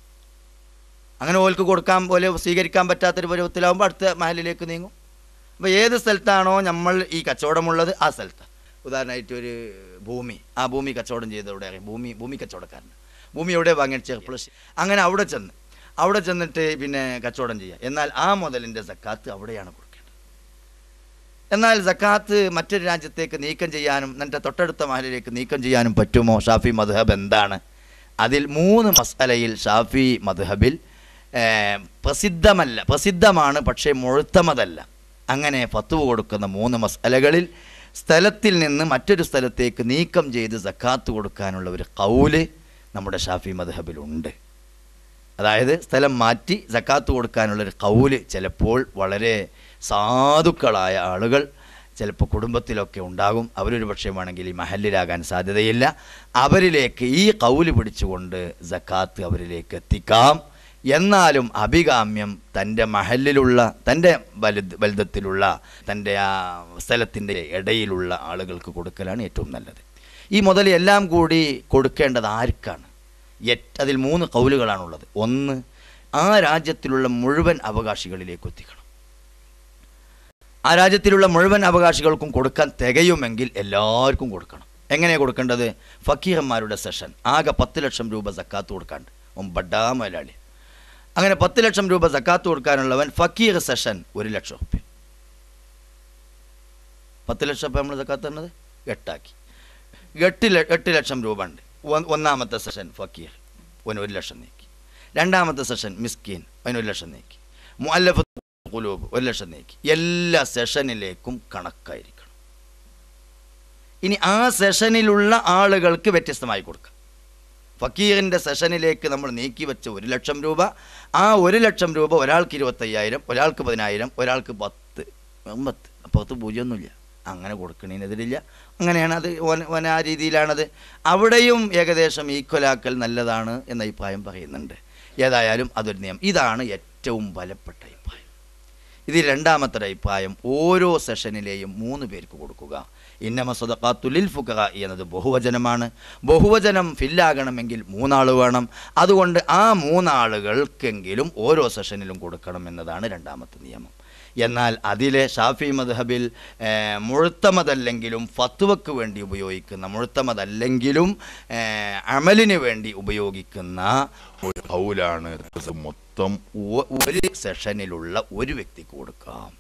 അങ്ങനെ ഓൽക്ക് കൊടുക്കാൻ പോലെ സ്വീകരിക്കാൻ പറ്റാത്തൊരു പരുവത്തിലാവുമ്പോൾ അടുത്ത മഹലിലേക്ക് നീങ്ങും അപ്പോൾ ഏത് സ്ഥലത്താണോ നമ്മൾ ഈ കച്ചവടമുള്ളത് ആ സ്ഥലത്ത് ഉദാഹരണമായിട്ട് ഒരു ഭൂമി ആ ഭൂമി കച്ചവടം ചെയ്ത് എവിടെ അറിയാം ഭൂമി ഭൂമി കച്ചവടക്കാരൻ ഭൂമി എവിടെ വാങ്ങിയ ചെറുപ്പളശ്ശി അങ്ങനെ അവിടെ ചെന്ന് അവിടെ ചെന്നിട്ട് പിന്നെ കച്ചവടം ചെയ്യുക എന്നാൽ ആ മുതലിൻ്റെ സക്കാത്ത് അവിടെയാണ് കൊടുക്കേണ്ടത് എന്നാൽ സക്കാത്ത് മറ്റൊരു രാജ്യത്തേക്ക് നീക്കം ചെയ്യാനും എൻ്റെ തൊട്ടടുത്ത മഹലിലേക്ക് നീക്കം ചെയ്യാനും പറ്റുമോ ഷാഫി മദ്ഹബ് എന്താണ് അതിൽ മൂന്ന് മസ്അലയിൽ ഷാഫി മദ്ഹബിൽ ഏർ, പ്രസിദ്ധമല്ല പ്രസിദ്ധമാണ് പക്ഷേ മുഴുത്തമതല്ല അങ്ങനെ ഫത്തുവ കൊടുക്കുന്ന മൂന്ന് മസ്അലകളിൽ സ്ഥലത്തിൽ നിന്ന് മറ്റൊരു സ്ഥലത്തേക്ക് നീക്കം ചെയ്ത് സക്കാത്ത് കൊടുക്കാനുള്ള ഒരു കൗല് നമ്മുടെ ഷാഫി മദ്ഹബിലുണ്ട് അതായത് സ്ഥലം മാറ്റി സക്കാത്ത് കൊടുക്കാനുള്ളൊരു കൗല് ചിലപ്പോൾ വളരെ സാധുക്കളായ ആളുകൾ ചിലപ്പോൾ കുടുംബത്തിലൊക്കെ ഉണ്ടാകും അവരൊരു പക്ഷേ വേണമെങ്കിൽ ഈ മഹലിലാകാൻ സാധ്യതയില്ല അവരിലേക്ക് ഈ കൗല് പിടിച്ചുകൊണ്ട് സക്കാത്ത് അവരിലേക്ക് എത്തിക്കാം എന്നാലും അഭികാമ്യം തൻ്റെ മഹലിലുള്ള തൻ്റെ വലുത് വലുതത്തിലുള്ള തൻ്റെ ആ സ്ഥലത്തിൻ്റെ ഇടയിലുള്ള ആളുകൾക്ക് കൊടുക്കലാണ് ഏറ്റവും നല്ലത് ഈ മുതൽ എല്ലാം കൂടി കൊടുക്കേണ്ടത് ആർക്കാണ് എട്ട് അതിൽ മൂന്ന് കൗലുകളാണുള്ളത് ഒന്ന് ആ രാജ്യത്തിലുള്ള മുഴുവൻ അവകാശികളിലേക്ക് എത്തിക്കണം ആ രാജ്യത്തിലുള്ള മുഴുവൻ അവകാശികൾക്കും കൊടുക്കാൻ തികയുമെങ്കിൽ എല്ലാവർക്കും കൊടുക്കണം എങ്ങനെ കൊടുക്കേണ്ടത് ഫക്കീറന്മാരുടെ സെഷൻ ആകെ പത്ത് ലക്ഷം രൂപ സക്കാത്ത് കൊടുക്കാണ്ട് ഓൻ ബഡാ മുതലാളി അങ്ങനെ പത്ത് ലക്ഷം രൂപ സക്കാത്ത് കൊടുക്കാനുള്ളവൻ ഫക്കീർ സെഷൻ ഒരു ലക്ഷം റുപ്യ പത്ത് ലക്ഷം ഇപ്പം നമ്മൾ സക്കാത്ത് തന്നത് എട്ടാക്കി എട്ട് ല- എട്ട് ലക്ഷം രൂപ ഉണ്ട് ഒ- ഒന്നാമത്തെ സെഷൻ ഫക്കീർ അവന് ഒരു ലക്ഷം നീക്കി രണ്ടാമത്തെ സെഷൻ മിസ്കീൻ അവന് ഒരു ലക്ഷം നീക്കി മുഅല്ലഫ് കുലൂബ് ഒരു ലക്ഷം നീക്കി എല്ലാ സെഷനിലേക്കും കണക്കായിരിക്കണം ഇനി ആ സെഷനിലുള്ള ആളുകൾക്ക് വ്യത്യസ്തമായി കൊടുക്കാം ഫക്കീറിൻ്റെ സെഷനിലേക്ക് നമ്മൾ നീക്കി വെച്ച ഒരു ലക്ഷം രൂപ ആ ഒരു ലക്ഷം രൂപ ഒരാൾക്ക് ഇരുപത്തയ്യായിരം ഒരാൾക്ക് പതിനായിരം ഒരാൾക്ക് പത്ത് പത്ത് പത്ത് പൂജ്യമൊന്നുമില്ല അങ്ങനെ കൊടുക്കണതിനെതിരില്ല അങ്ങനെയാണ് അത് ഓൻ ഓൻ ആ രീതിയിലാണത് അവിടെയും ഏകദേശം ഈക്വലാക്കൽ നല്ലതാണ് എന്ന അഭിപ്രായം പറയുന്നുണ്ട് ഏതായാലും അതൊരു നിയമം ഇതാണ് ഏറ്റവും ബലപ്പെട്ട അഭിപ്രായം ഇത് രണ്ടാമത്തെ അഭിപ്രായം ഓരോ സെഷനിലെയും മൂന്ന് പേർക്ക് കൊടുക്കുക ഇന്നമ സ്വതക്കാത്തുലിൽ ഫുഖ എന്നത് ബഹുവചനമാണ് ബഹുവചനം ഫില്ലാകണമെങ്കിൽ മൂന്നാൾ വേണം അതുകൊണ്ട് ആ മൂന്നാളുകൾക്കെങ്കിലും ഓരോ സെഷനിലും കൊടുക്കണം എന്നതാണ് രണ്ടാമത്തെ നിയമം എന്നാൽ അതിലെ ഷാഫി മദ്ഹബിൽ ഏർ, മുഴുത്തമതല്ലെങ്കിലും ഫത്വക്ക് വേണ്ടി ഉപയോഗിക്കുന്ന മുഴുത്തമതല്ലെങ്കിലും ഏർ, അമലിന് വേണ്ടി ഉപയോഗിക്കുന്ന ഒരു കൗലാണ് ഇത് മൊത്തം ഒ- ഒരു സെഷനിലുള്ള ഒരു വ്യക്തിക്ക് കൊടുക്കാം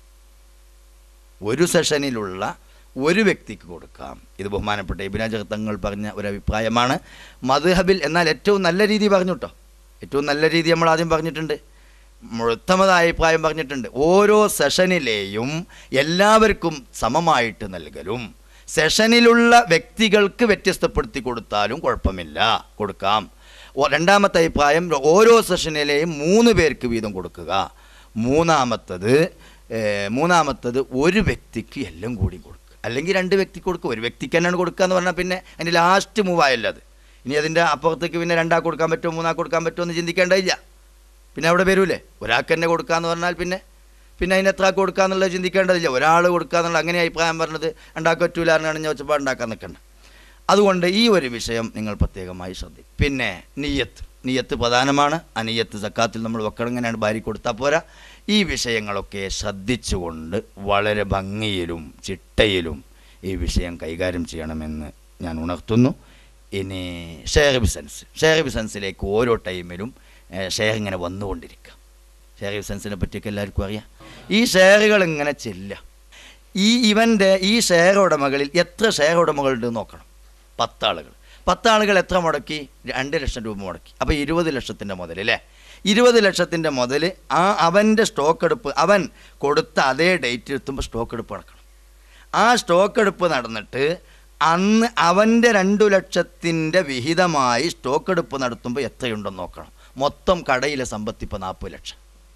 ഒരു സെഷനിലുള്ള ഒരു വ്യക്തിക്ക് കൊടുക്കാം ഇത് ബഹുമാനപ്പെട്ട ഇബിനാജ് തങ്ങൾ പറഞ്ഞ ഒരു അഭിപ്രായമാണ് മദ്ഹബിൽ എന്നാൽ ഏറ്റവും നല്ല രീതി പറഞ്ഞു കേട്ടോ ഏറ്റവും നല്ല രീതി നമ്മൾ ആദ്യം പറഞ്ഞിട്ടുണ്ട് മുഴുത്തമതായ അഭിപ്രായം പറഞ്ഞിട്ടുണ്ട് ഓരോ സെഷനിലെയും എല്ലാവർക്കും സമമായിട്ട് നൽകലും സെഷനിലുള്ള വ്യക്തികൾക്ക് വ്യത്യസ്തപ്പെടുത്തി കൊടുത്താലും കുഴപ്പമില്ല കൊടുക്കാം ഓ- രണ്ടാമത്തെ അഭിപ്രായം ഓരോ സെഷനിലെയും മൂന്ന് പേർക്ക് വീതം കൊടുക്കുക മൂന്നാമത്തത് ഏർ, മൂന്നാമത്തത് ഒരു വ്യക്തിക്ക് എല്ലാം കൂടി കൊടുക്കുക അല്ലെങ്കിൽ രണ്ട് വ്യക്തിക്ക് കൊടുക്കുക ഒരു വ്യക്തിക്ക് തന്നെയാണ് കൊടുക്കുക എന്ന് പറഞ്ഞാൽ പിന്നെ അതിൻ്റെ ലാസ്റ്റ് മൂവ് ആയല്ലോ അത് ഇനി അതിൻ്റെ അപ്പുറത്തേക്ക് പിന്നെ രണ്ടാൾക്ക് കൊടുക്കാൻ പറ്റുമോ മൂന്നാൾക്ക് കൊടുക്കാൻ പറ്റുമോ എന്ന് ചിന്തിക്കേണ്ടതില്ല പിന്നെ അവിടെ വരൂലേ ഒരാൾക്ക് തന്നെ കൊടുക്കാന്ന് പറഞ്ഞാൽ പിന്നെ പിന്നെ അതിന് എത്ര ആൾക്ക് കൊടുക്കാന്നുള്ളത് ചിന്തിക്കേണ്ടതില്ല ഒരാൾ കൊടുക്കാന്നുള്ള അങ്ങനെ അഭിപ്രായം പറഞ്ഞത് ഉണ്ടാക്കാൻ പറ്റൂല എന്നാണ് ഞാൻ വെച്ചപ്പോൾ ഉണ്ടാക്കാൻ നിൽക്കണ്ട അതുകൊണ്ട് ഈ ഒരു വിഷയം നിങ്ങൾ പ്രത്യേകമായി ശ്രദ്ധിക്കും പിന്നെ നീയത്ത് നീയത്ത് പ്രധാനമാണ് ആ നീയത്ത് സക്കാത്തിൽ നമ്മൾ വെക്കണം ഇങ്ങനെയാണ് ഭാര്യ കൊടുത്താൽ പോരാ ഈ വിഷയങ്ങളൊക്കെ ശ്രദ്ധിച്ചുകൊണ്ട് വളരെ ഭംഗിയിലും ചിട്ടയിലും ഈ വിഷയം കൈകാര്യം ചെയ്യണമെന്ന് ഞാൻ ഉണർത്തുന്നു ഇനി ഷെയർ ബിസിനസ് ഷെയർ ബിസിനസ്സിലേക്ക് ഓരോ ടൈമിലും ഏഹ്, ഷെയർ ഇങ്ങനെ വന്നുകൊണ്ടിരിക്കുക ഷെയർ ബിസിനസ്സിനെ പറ്റിയൊക്കെ എല്ലാവർക്കും അറിയാം ഈ ഷെയറുകൾ ഇങ്ങനെ ചെല്ലുക ഈ ഇവൻ്റെ ഈ ഷെയർ ഉടമകളിൽ എത്ര ഷെയർ ഉടമകളുണ്ട് എന്ന് നോക്കണം പത്താളുകൾ പത്താളുകൾ എത്ര മുടക്കി രണ്ട് ലക്ഷം രൂപ മുടക്കി അപ്പോൾ ഇരുപത് ലക്ഷത്തിൻ്റെ മുതൽ അല്ലേ ഇരുപത് ലക്ഷത്തിൻ്റെ മുതൽ ആ അവൻ്റെ സ്റ്റോക്ക് എടുപ്പ് അവൻ കൊടുത്ത അതേ ഡേറ്റ് എത്തുമ്പോൾ സ്റ്റോക്ക് എടുപ്പ് നടക്കണം ആ സ്റ്റോക്ക് എടുപ്പ് നടന്നിട്ട് അന്ന് അവൻ്റെ രണ്ടു ലക്ഷത്തിൻ്റെ വിഹിതമായി സ്റ്റോക്ക് എടുപ്പ് നടത്തുമ്പോൾ എത്രയുണ്ടെന്ന് നോക്കണം മൊത്തം കടയിലെ സമ്പത്ത് ഇപ്പോൾ നാൽപ്പത് ലക്ഷം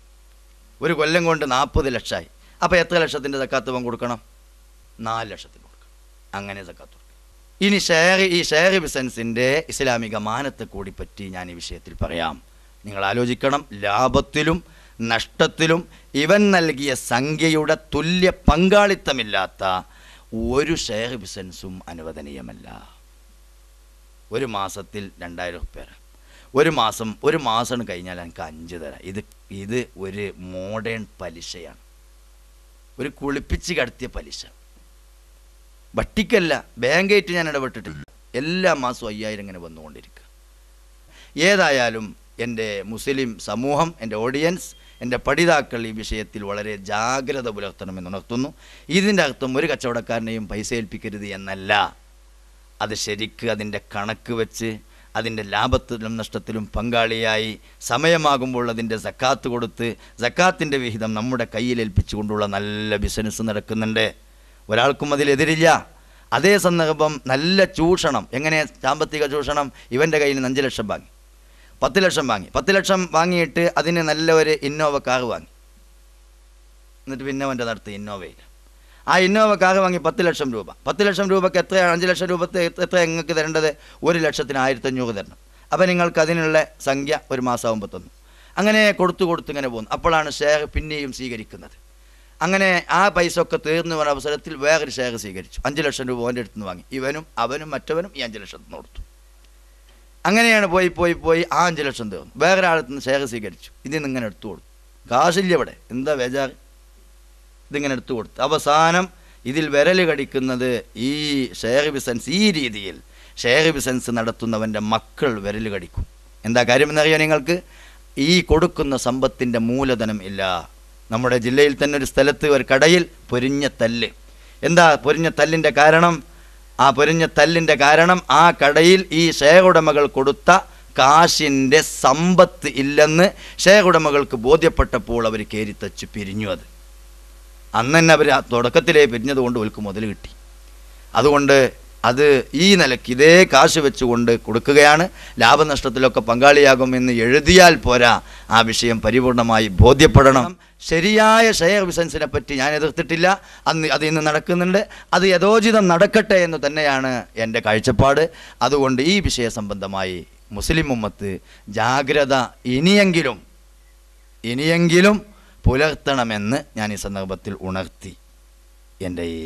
ഒരു കൊല്ലം കൊണ്ട് നാൽപ്പത് ലക്ഷമായി അപ്പോൾ എത്ര ലക്ഷത്തിൻ്റെ സക്കാത്ത് അവൻ കൊടുക്കണം നാല് ലക്ഷത്തിന് കൊടുക്കണം അങ്ങനെ സക്കാത്ത് കൊടുക്കണം ഇനി ഷെയർ ഈ ഷെയർ ബിസിനസിൻ്റെ ഇസ്ലാമിക മാനത്തെ കൂടി പറ്റി ഞാൻ ഈ വിഷയത്തിൽ പറയാം നിങ്ങൾ ആലോചിക്കണം ലാഭത്തിലും നഷ്ടത്തിലും ഇവൻ നൽകിയ സംഖ്യയുടെ തുല്യ പങ്കാളിത്തമില്ലാത്ത ഒരു ഷെയർ ബിസിനസ്സും അനുവദനീയമല്ല ഒരു മാസത്തിൽ രണ്ടായിരം റുപ്യ ഒരു മാസം ഒരു മാസം കഴിഞ്ഞാൽ എനിക്ക് അഞ്ച് തരാം ഇത് ഇത് ഒരു മോഡേൺ പലിശയാണ് ഒരു കുളിപ്പിച്ച് കടത്തിയ പലിശ വട്ടിക്കല്ല ബാങ്കായിട്ട് ഞാൻ ഇടപെട്ടിട്ടില്ല എല്ലാ മാസവും അയ്യായിരം ഇങ്ങനെ വന്നുകൊണ്ടിരിക്കുക ഏതായാലും എൻ്റെ മുസ്ലിം സമൂഹം എൻ്റെ ഓഡിയൻസ് എൻ്റെ പഠിതാക്കൾ ഈ വിഷയത്തിൽ വളരെ ജാഗ്രത പുലർത്തണമെന്ന് ഉണർത്തുന്നു ഇതിൻ്റെ അർത്ഥം ഒരു കച്ചവടക്കാരനെയും പൈസ ഏൽപ്പിക്കരുത് എന്നല്ല അത് ശരിക്ക് അതിൻ്റെ കണക്ക് വെച്ച് അതിൻ്റെ ലാഭത്തിലും നഷ്ടത്തിലും പങ്കാളിയായി സമയമാകുമ്പോൾ അതിൻ്റെ സക്കാത്ത് കൊടുത്ത് സക്കാത്തിൻ്റെ വിഹിതം നമ്മുടെ കയ്യിൽ ഏൽപ്പിച്ചുകൊണ്ടുള്ള നല്ല ബിസിനസ് നടക്കുന്നുണ്ട് ഒരാൾക്കും അതിലെതിരില്ല അതേ സന്ദർഭം നല്ല ചൂഷണം എങ്ങനെ സാമ്പത്തിക ചൂഷണം ഇവൻ്റെ കയ്യിൽ നിന്ന് അഞ്ച് ലക്ഷം വാങ്ങി പത്ത് ലക്ഷം വാങ്ങി പത്ത് ലക്ഷം വാങ്ങിയിട്ട് അതിന് നല്ല ഒരു ഇന്നോവ കാർ വാങ്ങി എന്നിട്ട് പിന്നെ അവൻ്റെ നടത്തി ഇന്നോവയിൽ ആ ഇന്നോവ കാർ വാങ്ങി പത്ത് ലക്ഷം രൂപ പത്ത് ലക്ഷം രൂപയ്ക്ക് എത്രയാണ് അഞ്ച് ലക്ഷം രൂപ എത്ര നിങ്ങൾക്ക് തരേണ്ടത് ഒരു ലക്ഷത്തിന് ആയിരത്തഞ്ഞൂറ് തരണം അപ്പോൾ നിങ്ങൾക്ക് അതിനുള്ള സംഖ്യ ഒരു മാസമാകുമ്പോൾ തന്നു അങ്ങനെ കൊടുത്തു കൊടുത്ത് ഇങ്ങനെ പോകുന്നു അപ്പോഴാണ് ഷെയർ പിന്നെയും സ്വീകരിക്കുന്നത് അങ്ങനെ ആ പൈസ ഒക്കെ തീർന്നു വന്ന അവസരത്തിൽ വേറൊരു ഷെയർ സ്വീകരിച്ചു അഞ്ച് ലക്ഷം രൂപ അവൻ്റെ അടുത്ത് നിന്ന് വാങ്ങി ഇവനും അവനും മറ്റവനും ഈ അഞ്ച് ലക്ഷത്തിന് കൊടുത്തു അങ്ങനെയാണ് പോയി പോയി പോയി ആ അഞ്ച് ലക്ഷം തീർന്നു വേറൊരാളത്ത് നിന്ന് ഷെയർ സ്വീകരിച്ചു ഇതിൽ നിന്ന് ഇങ്ങനെ എടുത്തു കൊടുത്തു കാശില്ല ഇവിടെ എന്താ ബേജാറ് ഇതിങ്ങനെ എടുത്തു കൊടുത്തു അവസാനം ഇതിൽ വിരൽ കടിക്കുന്നത് ഈ ഷെയർ ബിസിനസ് ഈ രീതിയിൽ ഷെയർ ബിസിനസ് നടത്തുന്നവൻ്റെ മക്കൾ വിരൽ കടിക്കും എന്താ കാര്യമെന്നറിയാം നിങ്ങൾക്ക് ഈ കൊടുക്കുന്ന സമ്പത്തിൻ്റെ മൂലധനം ഇല്ല നമ്മുടെ ജില്ലയിൽ തന്നെ ഒരു സ്ഥലത്ത് ഒരു കടയിൽ പൊരിഞ്ഞ തല്ല് എന്താ പൊരിഞ്ഞ തല്ലിൻ്റെ കാരണം ആ പൊരിഞ്ഞ തല്ലിൻ്റെ കാരണം ആ കടയിൽ ഈ ഷെയർ ഉടമകൾ കൊടുത്ത കാശിൻ്റെ സമ്പത്ത് ഇല്ലെന്ന് ഷെയർ ഉടമകൾക്ക് ബോധ്യപ്പെട്ടപ്പോൾ അവർ കയറിത്തച്ച് പിരിഞ്ഞു അത് അന്ന് തന്നെ അവർ തുടക്കത്തിലേ പിരിഞ്ഞത് കൊണ്ട് ഓൽക്ക് മുതൽ കിട്ടി അതുകൊണ്ട് അത് ഈ നിലയ്ക്ക് ഇതേ കാശ് വെച്ചുകൊണ്ട് കൊടുക്കുകയാണ് ലാഭനഷ്ടത്തിലൊക്കെ പങ്കാളിയാകുമെന്ന് എഴുതിയാൽ പോരാ ആ വിഷയം പരിപൂർണമായി ബോധ്യപ്പെടണം ശരിയായ ഷെയർ ബിസിനസിനെ പറ്റി ഞാൻ എതിർത്തിട്ടില്ല അന്ന് അത് ഇന്ന് നടക്കുന്നുണ്ട് അത് യഥോചിതം നടക്കട്ടെ എന്ന് തന്നെയാണ് എൻ്റെ കാഴ്ചപ്പാട് അതുകൊണ്ട് ഈ വിഷയ സംബന്ധമായി മുസ്ലിം ഉമ്മത്ത് ജാഗ്രത ഇനിയെങ്കിലും ഇനിയെങ്കിലും പുലർത്തണമെന്ന് ഞാൻ ഈ സന്ദർഭത്തിൽ ഉണർത്തി എൻ്റെ ഈ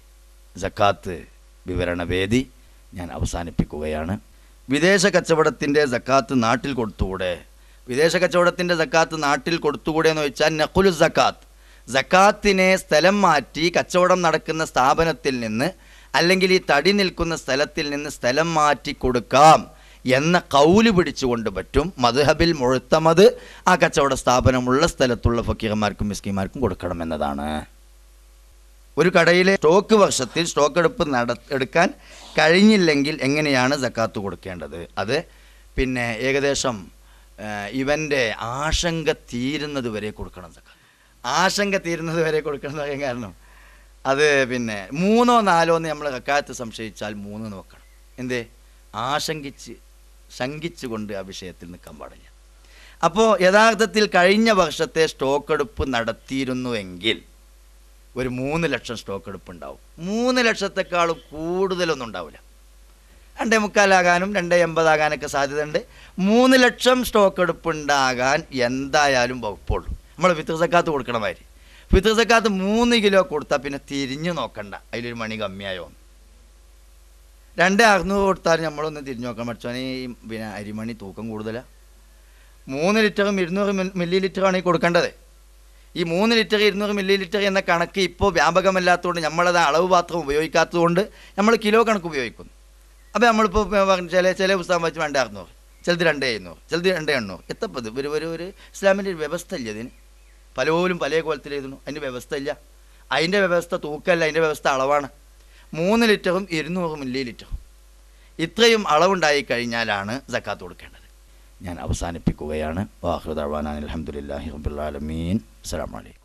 ജക്കാത്ത് വിവരണവേദി ഞാൻ അവസാനിപ്പിക്കുകയാണ് വിദേശ കച്ചവടത്തിൻ്റെ ജക്കാത്ത് നാട്ടിൽ കൊടുത്തുകൂടെ വിദേശ കച്ചവടത്തിൻ്റെ ജക്കാത്ത് നാട്ടിൽ കൊടുത്തുകൂടെ എന്ന് വെച്ചാൽ നഖുലു ജക്കാത്ത് ജക്കാത്തിനെ സ്ഥലം മാറ്റി കച്ചവടം നടക്കുന്ന സ്ഥാപനത്തിൽ നിന്ന് അല്ലെങ്കിൽ ഈ തടി നിൽക്കുന്ന സ്ഥലത്തിൽ നിന്ന് സ്ഥലം മാറ്റി കൊടുക്കാം എന്ന കൗല് പിടിച്ചുകൊണ്ട് പറ്റും മദ്ഹബിൽ മുഴുത്തമത് ആ കച്ചവട സ്ഥാപനമുള്ള സ്ഥലത്തുള്ള ഫക്കീർമാർക്കും മിസ്കിമാർക്കും കൊടുക്കണമെന്നതാണ് ഒരു കടയിലെ സ്റ്റോക്ക് വർഷത്തിൽ സ്റ്റോക്ക് എടുപ്പ് നട എടുക്കാൻ കഴിഞ്ഞില്ലെങ്കിൽ എങ്ങനെയാണ് സക്കാത്ത് കൊടുക്കേണ്ടത് അത് പിന്നെ ഏകദേശം ഇവൻ്റെ ആശങ്ക തീരുന്നത് വരെ കൊടുക്കണം സക്കാത്ത് ആശങ്ക തീരുന്നത് വരെ കൊടുക്കണം എന്ന് പറയാൻ കാരണം അത് പിന്നെ മൂന്നോ നാലോ എന്ന് നമ്മൾ കക്കാത്ത് സംശയിച്ചാൽ മൂന്ന് നോക്കണം എന്തേ ആശങ്കിച്ച് ശങ്കിച്ചുകൊണ്ട് ആ വിഷയത്തിൽ നിൽക്കാൻ പാടില്ല അപ്പോൾ യഥാർത്ഥത്തിൽ കഴിഞ്ഞ വർഷത്തെ സ്റ്റോക്ക് എടുപ്പ് നടത്തിയിരുന്നുവെങ്കിൽ ഒരു മൂന്ന് ലക്ഷം സ്റ്റോക്ക് എടുപ്പ് ഉണ്ടാവും മൂന്ന് ലക്ഷത്തെക്കാളും കൂടുതലൊന്നും ഉണ്ടാവില്ല രണ്ടേ മുക്കാലാകാനും രണ്ടേ എൺപതാകാനൊക്കെ സാധ്യതയുണ്ട് മൂന്ന് ലക്ഷം സ്റ്റോക്ക് എടുപ്പ് ഉണ്ടാകാൻ എന്തായാലും വകുപ്പുള്ളൂ നമ്മൾ ഫിത്തർ സക്കാത്ത് കൊടുക്കണമാതിരി ഫിത്തർ സക്കാത്ത് മൂന്ന് കിലോ കൊടുത്താൽ പിന്നെ തിരിഞ്ഞു നോക്കണ്ട അതിലൊരു മണി കമ്മിയായോ രണ്ട് അറുന്നൂറ് കൊടുത്താൽ നമ്മളൊന്ന് തിരിഞ്ഞു നോക്കാൻ പഠിച്ചോനെ ഈ പിന്നെ അരിമണി തൂക്കം കൂടുതലാണ് മൂന്ന് ലിറ്ററും ഇരുന്നൂറ് മില്ലി ലിറ്ററാണ് ഈ കൊടുക്കേണ്ടത് ഈ മൂന്ന് ലിറ്റർ ഇരുന്നൂറ് മില്ലി ലിറ്റർ എന്ന കണക്ക് ഇപ്പോൾ വ്യാപകമല്ലാത്തതുകൊണ്ട് നമ്മളത് അളവ് പാത്രം ഉപയോഗിക്കാത്തതുകൊണ്ട് നമ്മൾ കിലോ കണക്ക് ഉപയോഗിക്കുന്നു അപ്പോൾ നമ്മളിപ്പോൾ പറഞ്ഞ ചില ചില പുസ്തകം വെച്ച് വേണ്ട അറുന്നൂറ് ചിലത് രണ്ടേ എഴുന്നൂറ് ചിലത് രണ്ടേ എണ്ണൂറ് എത്തപ്പത് ഒരു ഒരു ഒരു ഇസ്ലാമിൻ്റെ ഒരു വ്യവസ്ഥ ഇല്ല ഇതിന് പലപോലും പല കോലത്തിൽ എഴുതുന്നു അതിൻ്റെ വ്യവസ്ഥ ഇല്ല അതിൻ്റെ വ്യവസ്ഥ തൂക്കമല്ല അതിൻ്റെ വ്യവസ്ഥ അളവാണ് മൂന്ന് ലിറ്ററും ഇരുന്നൂറ് മില്ലി ലിറ്ററും ഇത്രയും അളവുണ്ടായി കഴിഞ്ഞാലാണ് സക്കാത്ത് കൊടുക്കേണ്ടത് ഞാൻ അവസാനിപ്പിക്കുകയാണ് വാഹുദാൻ അലഹമുല്ലാഹി റബുലാലമീൻ അസ്സാം വലൈക്കും